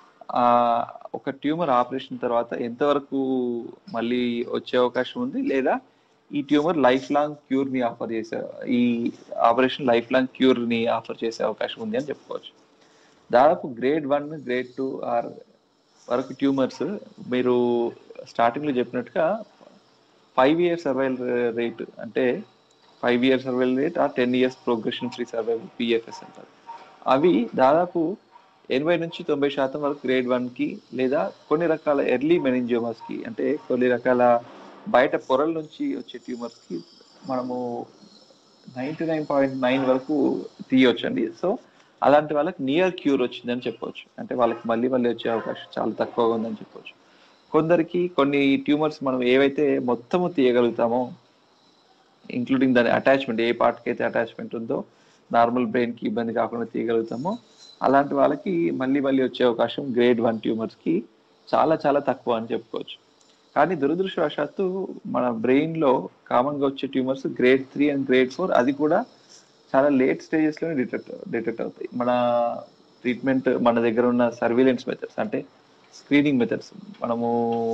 ఒక ట్యూమర్ ఆపరేషన్ తర్వాత ఎంతవరకు మళ్ళీ వచ్చే అవకాశం ఉంది లేదా ఈ ట్యూమర్ లైఫ్ లాంగ్ క్యూర్ ని ఆఫర్ చేసే ఈ ఆపరేషన్ లైఫ్ లాంగ్ క్యూర్ ని ఆఫర్ చేసే అవకాశం ఉంది అని చెప్పుకోవచ్చు దాదాపు grade one grade two or వరకు ట్యూమర్స్ మీరు స్టార్టింగ్ లో చెప్పినట్టుగా ఫైవ్ ఇయర్ సర్వైవల్ రేట్ అంటే ఫైవ్ ఇయర్ సర్వైవల్ రేట్ ఆ ten years progression free survival PFS అంటారు అవి దాదాపు ఎనభై నుంచి తొంభై శాతం వరకు గ్రేడ్ వన్ కి లేదా కొన్ని రకాల ఎర్లీ మెనింజియోమస్ కి అంటే కొన్ని రకాల బయట పొరల నుంచి వచ్చే ట్యూమర్స్ కి మనము నైన్టీ నైన్ పాయింట్ నైన్ వరకు తీయొచ్చండి సో అలాంటి వాళ్ళకి నియర్ క్యూర్ వచ్చిందని చెప్పవచ్చు అంటే వాళ్ళకి మళ్ళీ మళ్ళీ వచ్చే అవకాశం చాలా తక్కువగా ఉందని చెప్పవచ్చు కొందరికి కొన్ని ట్యూమర్స్ మనం ఏవైతే మొత్తము తీయగలుగుతామో ఇంక్లూడింగ్ దాని అటాచ్మెంట్ ఏ పార్ట్కి అయితే అటాచ్మెంట్ ఉందో నార్మల్ బ్రెయిన్ కి ఇబ్బంది కాకుండా తీయగలుగుతామో అలాంటి వాళ్ళకి మళ్ళీ మళ్ళీ వచ్చే అవకాశం గ్రేడ్ వన్ ట్యూమర్స్ కి చాలా చాలా తక్కువ అని చెప్పుకోవచ్చు కానీ దురదృష్టవశాత్తు మన బ్రెయిన్ లో కామన్ గా వచ్చే tumours grade three and grade four అది కూడా చాలా లేట్ స్టేజెస్ లోనే డిటెక్ట్ డిటెక్ట్ అవుతాయి మన ట్రీట్మెంట్ మన దగ్గర ఉన్న సర్వీలెన్స్ మెథడ్స్ అంటే స్క్రీనింగ్ మెథడ్స్ మనము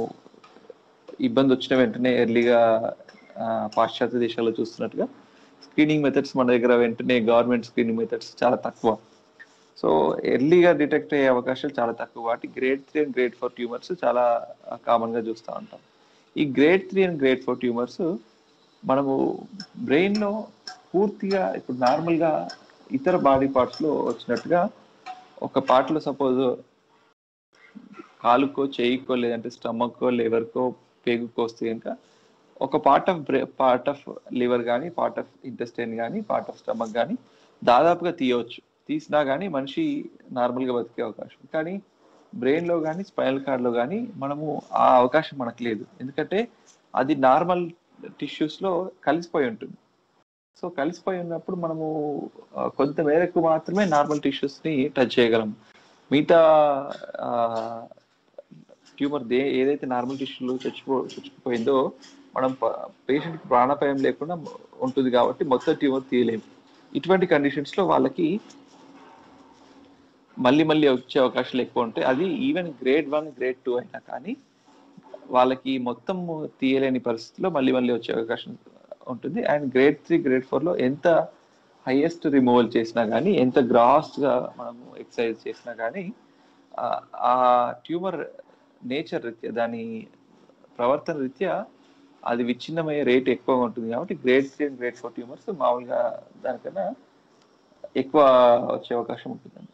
ఇబ్బంది వచ్చిన వెంటనే ఎర్లీగా పాశ్చాత్య దేశాల్లో చూస్తున్నట్టుగా స్క్రీనింగ్ మెథడ్స్ మన దగ్గర వెంటనే గవర్నమెంట్ స్క్రీనింగ్ మెథడ్స్ చాలా తక్కువ సో ఎర్లీగా డిటెక్ట్ అయ్యే అవకాశాలు చాలా తక్కువ వాటి grade three and grade four tumours చాలా కామన్ గా చూస్తూ ఉంటాం ఈ grade three and grade four tumours మనము బ్రెయిన్ లో పూర్తిగా ఇప్పుడు నార్మల్ గా ఇతర బాడీ పార్ట్స్ లో వచ్చినట్టుగా ఒక పార్ట్ లో సపోజ్ కాలుకో చేయికో లేదంటే స్టమక్కో లివర్కో పేగుకో వస్తే కనుక ఒక part of part of liver కానీ పార్ట్ ఆఫ్ ఇంటెస్టైన్ కానీ పార్ట్ ఆఫ్ స్టమక్ కానీ దాదాపుగా తీయవచ్చు తీసినా కానీ మనిషి నార్మల్గా బతికే అవకాశం కానీ బ్రెయిన్ లో కానీ స్పైనల్ కార్డ్ లో కానీ మనము ఆ అవకాశం మనకు లేదు ఎందుకంటే అది నార్మల్ టిష్యూస్ లో కలిసిపోయి ఉంటుంది సో కలిసిపోయి ఉన్నప్పుడు మనము ఆ, కొంత మేరకు మాత్రమే నార్మల్ టిష్యూస్ ని టచ్ చేయగలం మిగతా ట్యూమర్ దే ఏదైతే నార్మల్ టిష్యూలో చచ్చిపో చచ్చిపోయిందో మనం పేషెంట్ కి ప్రాణాపాయం లేకుండా ఉంటుంది కాబట్టి మొత్తం ట్యూమర్ తీయలేము ఇటువంటి కండిషన్స్ లో వాళ్ళకి మళ్ళీ మళ్ళీ వచ్చే అవకాశాలు ఎక్కువ ఉంటాయి అది even grade one grade two అయినా కానీ వాళ్ళకి మొత్తం తీయలేని పరిస్థితిలో మళ్ళీ మళ్ళీ వచ్చే అవకాశం ఉంటుంది and grade three grade four లో ఎంత హైయెస్ట్ రిమూవల్ చేసినా కానీ ఎంత గ్రాస్ గా మనము ఎక్సర్సైజ్ చేసినా కానీ ఆ- ఆ ట్యూమర్ నేచర్ రీత్యా దాని ప్రవర్తన రీత్యా అది విచ్ఛిన్నమయ్యే రేట్ ఎక్కువగా ఉంటుంది కాబట్టి grade three and grade four tumours మామూలుగా దానికన్నా ఎక్కువ వచ్చే అవకాశం ఉంటుందండి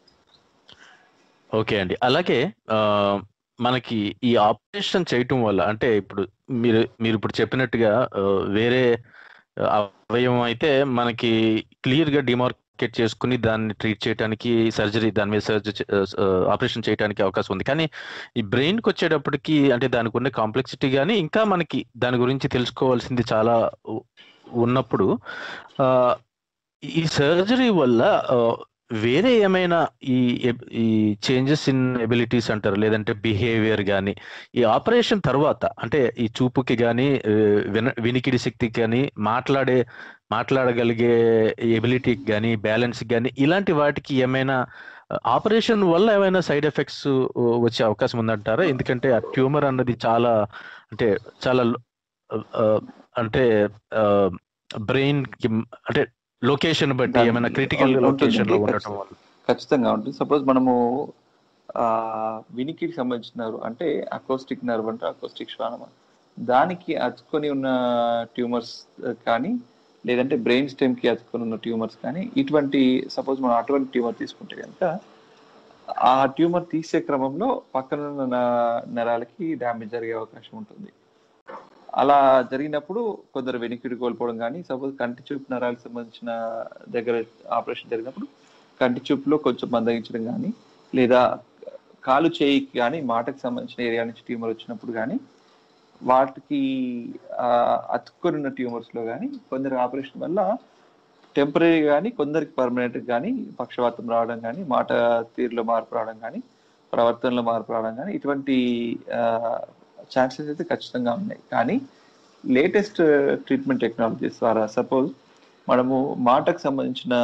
ఓకే అండి అలాగే ఆ, మనకి ఈ ఆపరేషన్ చేయటం వల్ల అంటే ఇప్పుడు మీరు మీరు ఇప్పుడు చెప్పినట్టుగా ఆ, వేరే అవయవం అయితే మనకి క్లియర్ గా డిమార్కెట్ చేసుకుని దాన్ని ట్రీట్ చేయడానికి సర్జరీ దాని మీద సర్జరీ ఆపరేషన్ చేయడానికి అవకాశం ఉంది కానీ ఈ బ్రెయిన్ కి వచ్చేటప్పటికి అంటే దానికి ఉన్న కాంప్లెక్సిటీ కానీ ఇంకా మనకి దాని గురించి తెలుసుకోవాల్సింది చాలా ఉ- ఉన్నప్పుడు ఆ, ఈ సర్జరీ వల్ల ఆ, వేరే ఏమైనా ఈ ఎబ్- ఈ చేంజెస్ ఇన్ ఎబిలిటీస్ అంటారు లేదంటే బిహేవియర్ కానీ ఈ ఆపరేషన్ తర్వాత అంటే ఈ చూపుకి కానీ విన వినికిడి శక్తికి కానీ మాట్లాడే మాట్లాడగలిగే ఎబిలిటీకి కానీ బ్యాలెన్స్కి కానీ ఇలాంటి వాటికి ఏమైనా ఆపరేషన్ వల్ల ఏమైనా సైడ్ ఎఫెక్ట్స్ వచ్చే అవకాశం ఉందంటారా ఎందుకంటే ఆ ట్యూమర్ అన్నది చాలా అంటే చాలా లో- ఆ, అంటే బ్రెయిన్ కి అంటే లొకేషన్ బట్టి
దాని-
ఏమైనా క్రిటికల్
ఉంటుంది,
లొకేషన్ లో
ఉంటుంది.
ఉండటం వల్ల
ఖచ్చితంగా ఉంటుంది సపోజ్ మనము ఆ వినికిడికి సంబంధించిన nerve అంటే అకోస్టిక్ నర్వ్ అంటే అకోస్టిక్ శ్వానం దానికి అతుక్కొని ఉన్న ట్యూమర్స్ కానీ లేదంటే బ్రెయిన్ స్టెమ్ కి అతుక్కొని ఉన్న ట్యూమర్స్ కానీ ఇటువంటి సపోజ్ మనం అటువంటి ట్యూమర్ తీసుకుంటే కనుక ఆ ట్యూమర్ తీసే క్రమంలో పక్కన ఉన్న న- నరాలకి డ్యామేజ్ జరిగే అవకాశం ఉంటుంది అలా జరిగినప్పుడు కొందరు వెనికిడి కోల్పోవడం కానీ సపోజ్ కంటి చూపు నరాలకు సంబంధించిన దగ్గర ఆపరేషన్ జరిగినప్పుడు కంటి చూపులో కొంచెం మందగించడం కానీ లేదా కాలు చేయికి కానీ మాటకు సంబంధించిన ఏరియా నుంచి ట్యూమర్ వచ్చినప్పుడు కానీ వాటికి ఆ, అతుక్కొని ఉన్న ట్యూమర్స్ లో కానీ కొందరు ఆపరేషన్ వల్ల టెంపరీ కానీ కొందరికి పర్మనెంట్ కానీ పక్షవాతం రావడం కానీ మాట తీరులో మార్పు రావడం కానీ ప్రవర్తనలో మార్పు రావడం కానీ ఇటువంటి ఛాన్సెస్ అయితే ఖచ్చితంగా ఉన్నాయి కానీ లేటెస్ట్ ట్రీట్మెంట్ టెక్నాలజీస్ ద్వారా సపోజ్ మనము మాటకు సంబంధించిన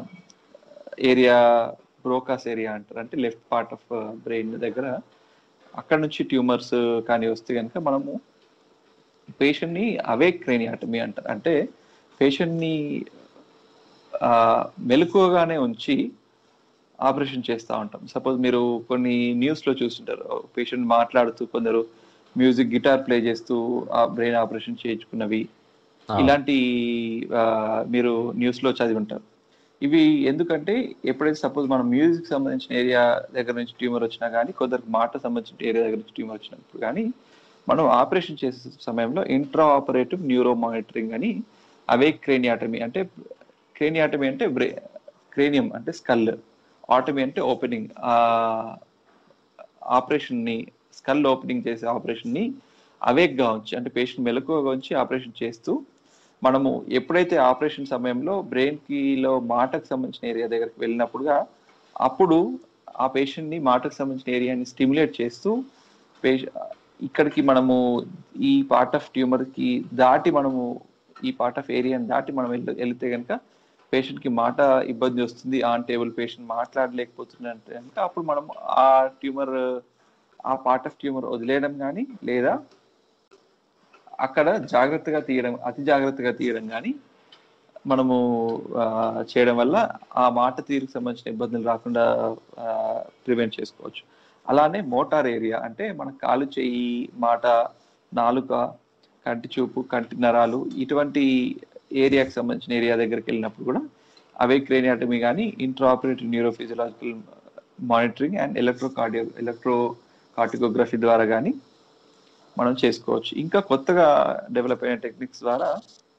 ఏరియా బ్రోకాస్ ఏరియా అంటారు అంటే లెఫ్ట్ పార్ట్ ఆఫ్ బ్రెయిన్ దగ్గర అక్కడ నుంచి ట్యూమర్స్ కానీ వస్తే కనుక మనము పేషెంట్ ని అవే క్రేనియాటమీ అంటారు అంటే పేషెంట్ ని ఆ, మెలకువగానే ఉంచి ఆపరేషన్ చేస్తూ ఉంటాం సపోజ్ మీరు కొన్ని న్యూస్ లో చూస్తుంటారు పేషెంట్ మాట్లాడుతూ కొందరు మ్యూజిక్ గిటార్ ప్లే చేస్తూ ఆ బ్రెయిన్ ఆపరేషన్ చేయించుకున్నవి ఇలాంటి ఆ, మీరు న్యూస్ లో చదివి ఉంటారు ఇవి ఎందుకంటే ఎప్పుడైతే సపోజ్ మనం మ్యూజిక్ సంబంధించిన ఏరియా దగ్గర నుంచి ట్యూమర్ వచ్చినా కానీ కొందరికి మాట సంబంధించిన ఏరియా దగ్గర నుంచి ట్యూమర్ వచ్చినప్పుడు కానీ మనం ఆపరేషన్ చేసే సమయంలో ఇంట్రా ఆపరేటివ్ న్యూరో మానిటరింగ్ అని అవే క్రేనియాటమీ అంటే క్రేనియాటమీ అంటే బ్రే క్రేనియం అంటే స్కల్ ఆటమీ అంటే ఓపెనింగ్ ఆ ఆపరేషన్ ని స్కల్ ఓపెనింగ్ చేసే ఆపరేషన్ ని అవేక్ గా ఉంచి అంటే పేషెంట్ మెలకువగా ఉంచి ఆపరేషన్ చేస్తూ మనము ఎప్పుడైతే ఆపరేషన్ సమయంలో బ్రెయిన్ కి లో మాటకు సంబంధించిన ఏరియా దగ్గరికి వెళ్ళినప్పుడుగా అప్పుడు ఆ పేషెంట్ ని మాటకు సంబంధించిన ఏరియాని స్టిమ్యులేట్ చేస్తూ పేష- ఇక్కడికి మనము ఈ పార్ట్ ఆఫ్ ట్యూమర్ కి దాటి మనము ఈ పార్ట్ ఆఫ్ ఏరియాని దాటి మనం వెళ్- వెళితే కనుక పేషెంట్ కి మాట ఇబ్బంది వస్తుంది ఆన్ టేబుల్ పేషెంట్ మాట్లాడలేకపోతుంది అంటే కనుక అప్పుడు మనం ఆ ట్యూమర్ ఆ పార్ట్ ఆఫ్ ట్యూమర్ వదిలేయడం కానీ లేదా అక్కడ జాగ్రత్తగా తీయడం అతి జాగ్రత్తగా తీయడం కానీ మనము ఆ, చేయడం వల్ల ఆ మాట తీరుకు సంబంధించిన ఇబ్బందులు రాకుండా ప్రివెంట్ చేసుకోవచ్చు అలానే మోటార్ ఏరియా అంటే మన కాలు చెయ్యి మాట నాలుక కంటి చూపు కంటి నరాలు ఇటువంటి ఏరియాకి సంబంధించిన ఏరియా దగ్గరికి వెళ్ళినప్పుడు కూడా అవే క్రేనియాటమీ కానీ intraoperative neurophysiological monitoring and electro cardio electrocorticography ద్వారా కానీ మనం చేసుకోవచ్చు ఇంకా కొత్తగా డెవలప్ అయిన టెక్నిక్స్ ద్వారా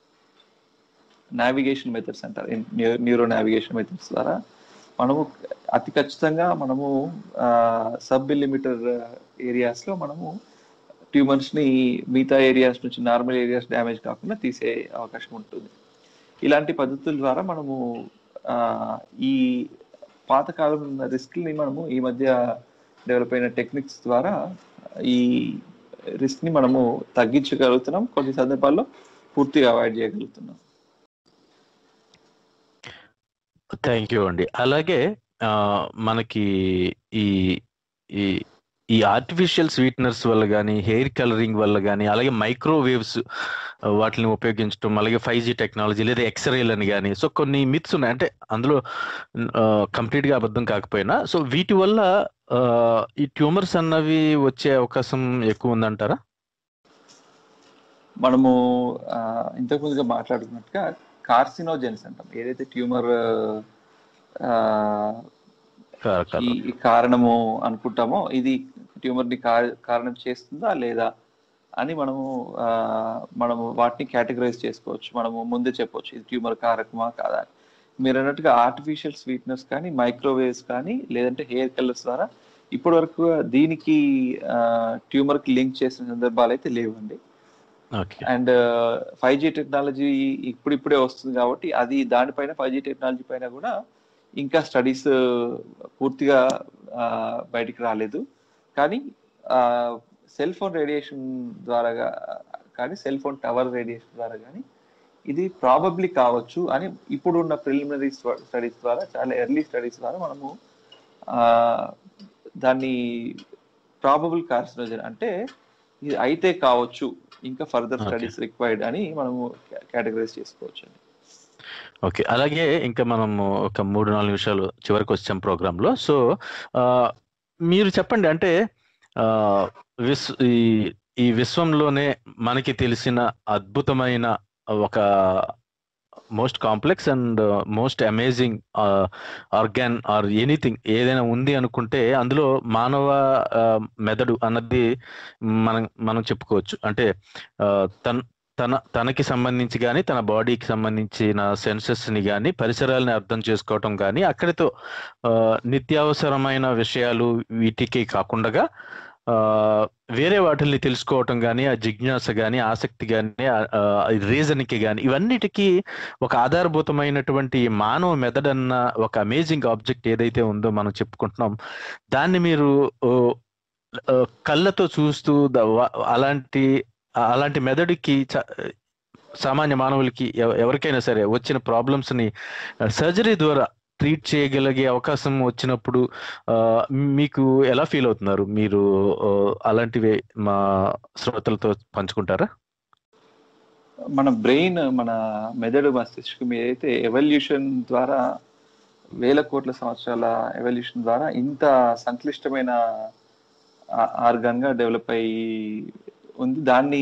నావిగేషన్ మెథడ్స్ అంటారు న్యూరో నావిగేషన్ మెథడ్స్ ద్వారా మనము అతి ఖచ్చితంగా మనము సబ్ మిల్లీమీటర్ ఏరియాస్ లో మనము ట్యూమర్స్ ని మిగతా ఏరియాస్ నుంచి నార్మల్ ఏరియాస్ డ్యామేజ్ కాకుండా తీసే అవకాశం ఉంటుంది ఇలాంటి పద్ధతుల ద్వారా మనము ఆ, ఈ పాతకాలం ఉన్న రిస్క్ ని మనము ఈ మధ్య డెవలప్ అయిన టెక్నిక్స్ ద్వారా ఈ రిస్క్ ని మనము తగ్గించగలుగుతున్నాం కొన్ని సందర్భాల్లో పూర్తిగా అవాయిడ్ చేయగలుగుతున్నాం
థ్యాంక్ యూ అండి అలాగే ఆ, మనకి ఈ ఈ ఈ ఆర్టిఫిషియల్ స్వీట్నర్స్ వల్ల కానీ హెయిర్ కలరింగ్ వల్ల కానీ అలాగే మైక్రోవేవ్స్ వాటిని ఉపయోగించడం అలాగే ఫైవ్ జీ టెక్నాలజీ లేదా ఎక్స్రేలు అని కానీ సో కొన్ని మిత్స్ ఉన్నాయి అంటే అందులో కంప్లీట్ గా అబద్ధం కాకపోయినా సో వీటి వల్ల ఆ, ఈ ట్యూమర్స్ అన్నవి వచ్చే అవకాశం ఎక్కువ ఉందంటారా
మనము ఆ, ఇంతకు ముందుగా మాట్లాడుకున్నట్టుగా కార్సినోజెన్స్ అంటాం ఏదైతే ట్యూమర్
కా- కాదు.
ఈ ఈ కారణము అనుకుంటామో ఇది ట్యూమర్ ని కా- కారణం చేస్తుందా లేదా అని మనము ఆ, మనము వాటిని కేటగరైజ్ చేసుకోవచ్చు మనము ముందే చెప్పవచ్చు ఇది ట్యూమర్ కారకమా కాదా అని. మీరు అన్నట్టుగా ఆర్టిఫిషియల్ స్వీట్నెస్ కానీ మైక్రోవేవ్స్ కానీ లేదంటే హెయిర్ కలర్స్ ద్వారా ఇప్పటి వరకు దీనికి ట్యూమర్ కి లింక్ చేసిన సందర్భాలు అయితే లేవండి
okay
and five G technology ఇప్పుడిప్పుడే వస్తుంది కాబట్టి అది దానిపైన ఫైవ్ జీ టెక్నాలజీ పైన కూడా ఇంకా స్టడీస్ పూర్తిగా ఆ, బయటికి రాలేదు కానీ సెల్ ఫోన్ రేడియేషన్ ద్వారా గా- కానీ సెల్ ఫోన్ టవర్ రేడియేషన్ ద్వారా కానీ ఇది ప్రాబబ్లీ కావచ్చు అని ఇప్పుడు ఉన్న ప్రిలిమినరీ స్టడీస్ ద్వారా చాలా ఎర్లీ స్టడీస్ ద్వారా మనము ఆ, దాన్ని ప్రాబబుల్ కార్సినోజన్ అంటే ఇది అయితే కావచ్చు ఇంకా ఫర్దర్
Okay.
స్టడీస్ రిక్వైర్డ్ అని మనము కేటగరైజ్ చేసుకోవచ్చు అండి
ఓకే అలాగే ఇంకా మనం ఒక మూడు నాలుగు నిమిషాలు చివరికి వచ్చాం ప్రోగ్రాంలో సో ఆ, మీరు చెప్పండి అంటే ఆ, విశ్వ ఈ ఈ విశ్వంలోనే మనకి తెలిసిన అద్భుతమైన ఒక most complex and most amazing organ or anything ఏదైనా ఉంది అనుకుంటే అందులో మానవ ఆ, మెదడు అన్నది మనం మనం చెప్పుకోవచ్చు అంటే ఆ, తన తన తనకి సంబంధించి కానీ తన బాడీకి సంబంధించిన సెన్సెస్ ని కానీ పరిసరాలని అర్థం చేసుకోవటం కానీ అక్కడితో ఆ, నిత్యావసరమైన విషయాలు వీటికి కాకుండా ఆ, వేరే వాటిని తెలుసుకోవటం కానీ ఆ జిజ్ఞాస కానీ ఆసక్తి కానీ రీజన్కి కానీ ఇవన్నిటికీ ఒక ఆధారభూతమైనటువంటి మానవ మెదడన్న ఒక అమేజింగ్ ఆబ్జెక్ట్ ఏదైతే ఉందో మనం చెప్పుకుంటున్నాం దాన్ని మీరు ఓ, ఆ, కళ్ళతో చూస్తూ ద- వా- అలాంటి అలాంటి మెదడుకి చ- సామాన్య మానవులకి ఎవ- ఎవరికైనా సరే వచ్చిన ప్రాబ్లమ్స్ ని సర్జరీ ద్వారా ట్రీట్ చేయగలిగే అవకాశం వచ్చినప్పుడు ఆ, మీకు ఎలా ఫీల్ అవుతున్నారు మీరు ఆ, అలాంటివి మా శ్రోతలతో పంచుకుంటారా
మన బ్రెయిన్ మన మెదడు మస్తిష్కం ఏదైతే ఎవల్యూషన్ ద్వారా వేల కోట్ల సంవత్సరాల ఎవల్యూషన్ ద్వారా ఇంత సంక్లిష్టమైన ఆర్గాన్ గా డెవలప్ అయ్యి ఉంది దాన్ని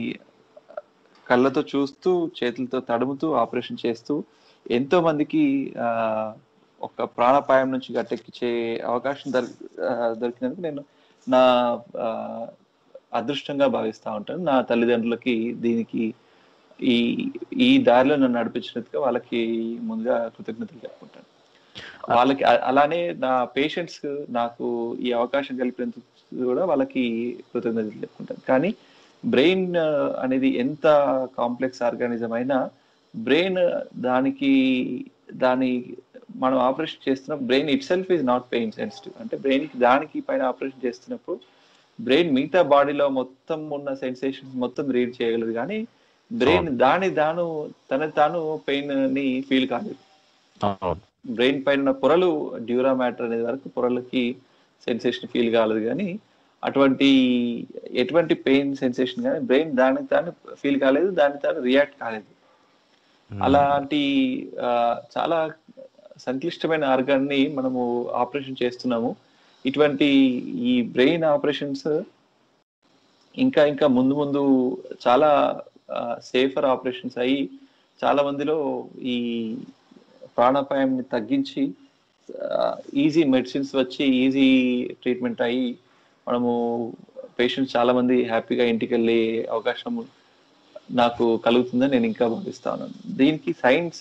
కళ్ళతో చూస్తూ చేతులతో తడుముతూ ఆపరేషన్ చేస్తూ ఎంతో మందికి ఆ, ఒక ప్రాణాపాయం నుంచి గట్టెక్కించే అవకాశం దొరి ఆ, దొరికినందుకు నేను నా ఆ, అదృష్టంగా భావిస్తా ఉంటాను నా తల్లిదండ్రులకి దీనికి ఈ ఈ దారిలో నన్ను నడిపించినందుకు వాళ్ళకి ముందుగా కృతజ్ఞతలు చెప్పుకుంటాను వాళ్ళకి అ- అలానే నా పేషెంట్స్ నాకు ఈ అవకాశం కల్పినందుకు కూడా వాళ్ళకి కృతజ్ఞతలు చెప్పుకుంటాను కానీ బ్రెయిన్ అనేది ఎంత కాంప్లెక్స్ ఆర్గానిజం అయినా బ్రెయిన్ దానికి దాని మనం ఆపరేషన్ చేస్తున్న brain itself is not pain sensitive అంటే బ్రెయిన్ దానికి పైన ఆపరేషన్ చేస్తున్నప్పుడు బ్రెయిన్ మిగతా బాడీలో మొత్తం ఉన్న సెన్సేషన్స్ మొత్తం రీడ్ చేయగలదు కానీ బ్రెయిన్ దాని దాను తన తాను పెయిన్ ని ఫీల్ కాలేదు
అవును
బ్రెయిన్ పైన ఉన్న పొరలు డ్యూరా మ్యాటర్ అనేది వరకు పొరలకి సెన్సేషన్ ఫీల్ కాలేదు కానీ అటువంటి ఎటువంటి పెయిన్ సెన్సేషన్ కానీ బ్రెయిన్ దానికి తాను ఫీల్ కాలేదు దానికి తాను రియాక్ట్ కాలేదు అలాంటి ఆ, చాలా సంక్లిష్టమైన ఆర్గాన్ ని మనము ఆపరేషన్ చేస్తున్నాము ఇటువంటి ఈ బ్రెయిన్ ఆపరేషన్స్ ఇంకా ఇంకా ముందు ముందు చాలా సేఫర్ ఆపరేషన్స్ అయ్యి చాలా మందిలో ఈ ప్రాణాపాయంని తగ్గించి ఈజీ మెడిసిన్స్ వచ్చి ఈజీ ట్రీట్మెంట్ అయ్యి మనము పేషెంట్స్ చాలా మంది హ్యాపీగా ఇంటికి వెళ్ళే అవకాశం నాకు కలుగుతుందని నేను ఇంకా భావిస్తా ఉన్నాను దీనికి సైన్స్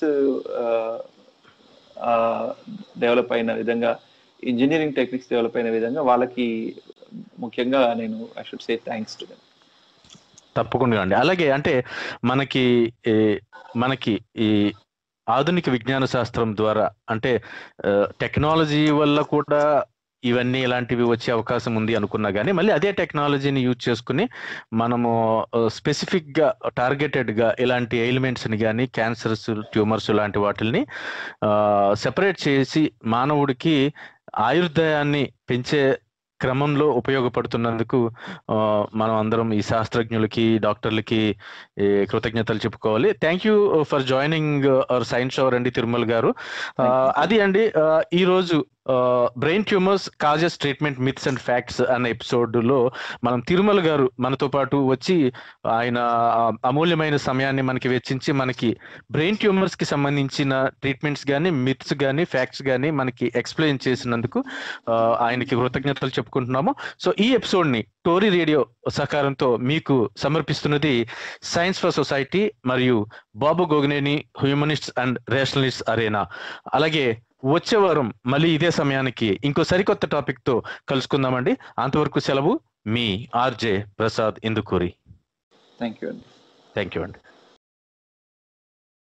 డెవలప్ అయిన విధంగా ఇంజనీరింగ్ టెక్నిక్స్ డెవలప్ అయిన విధంగా వాళ్ళకి ముఖ్యంగా నేను I should say thanks to
తప్పకుండా అండి అలాగే అంటే మనకి ఏ, మనకి ఈ ఆధునిక విజ్ఞాన శాస్త్రం ద్వారా అంటే టెక్నాలజీ వల్ల కూడా ఇవన్నీ ఇలాంటివి వచ్చే అవకాశం ఉంది అనుకున్నా కానీ మళ్ళీ అదే టెక్నాలజీని యూజ్ చేసుకుని మనము స్పెసిఫిక్ గా టార్గెటెడ్ గా ఇలాంటి ఎయిల్మెంట్స్ ని కానీ క్యాన్సర్స్ ట్యూమర్స్ లాంటి వాటిని సెపరేట్ చేసి మానవుడికి ఆయుర్దాయాన్ని పెంచే క్రమంలో ఉపయోగపడుతున్నందుకు ఆ, మనం అందరం ఈ శాస్త్రజ్ఞులకి డాక్టర్లకి ఈ కృతజ్ఞతలు చెప్పుకోవాలి thank you for joining our science shower అండి తిరుమల గారు ఆ, అది అండి ఆ, ఈ రోజు brain tumours causes treatment myths and facts అనే ఎపిసోడ్ లో మనం తిరుమల గారు మనతో పాటు వచ్చి ఆయన ఆ, అమూల్యమైన సమయాన్ని మనకి వెచ్చించి మనకి బ్రెయిన్ ట్యూమర్స్ కి సంబంధించిన ట్రీట్మెంట్స్ కానీ మిత్స్ కానీ ఫ్యాక్ట్స్ కానీ మనకి ఎక్స్ప్లెయిన్ చేసినందుకు ఆ, ఆయనకి కృతజ్ఞతలు చెప్పుకుంటున్నాము సో ఈ ఎపిసోడ్ ని టోరీ రేడియో సహకారంతో మీకు సమర్పిస్తున్నది సైన్స్ ఫర్ సొసైటీ మరియు Babu Gogineni humanists and rationalist arena అలాగే వచ్చే వారం మళ్ళీ ఇదే సమయానికి ఇంకో సరికొత్త టాపిక్ తో కలుసుకుందామండి అంతవరకు సెలవు మీ RJ Prasad Indukuri
thank you అండి
థ్యాంక్ యూ అండి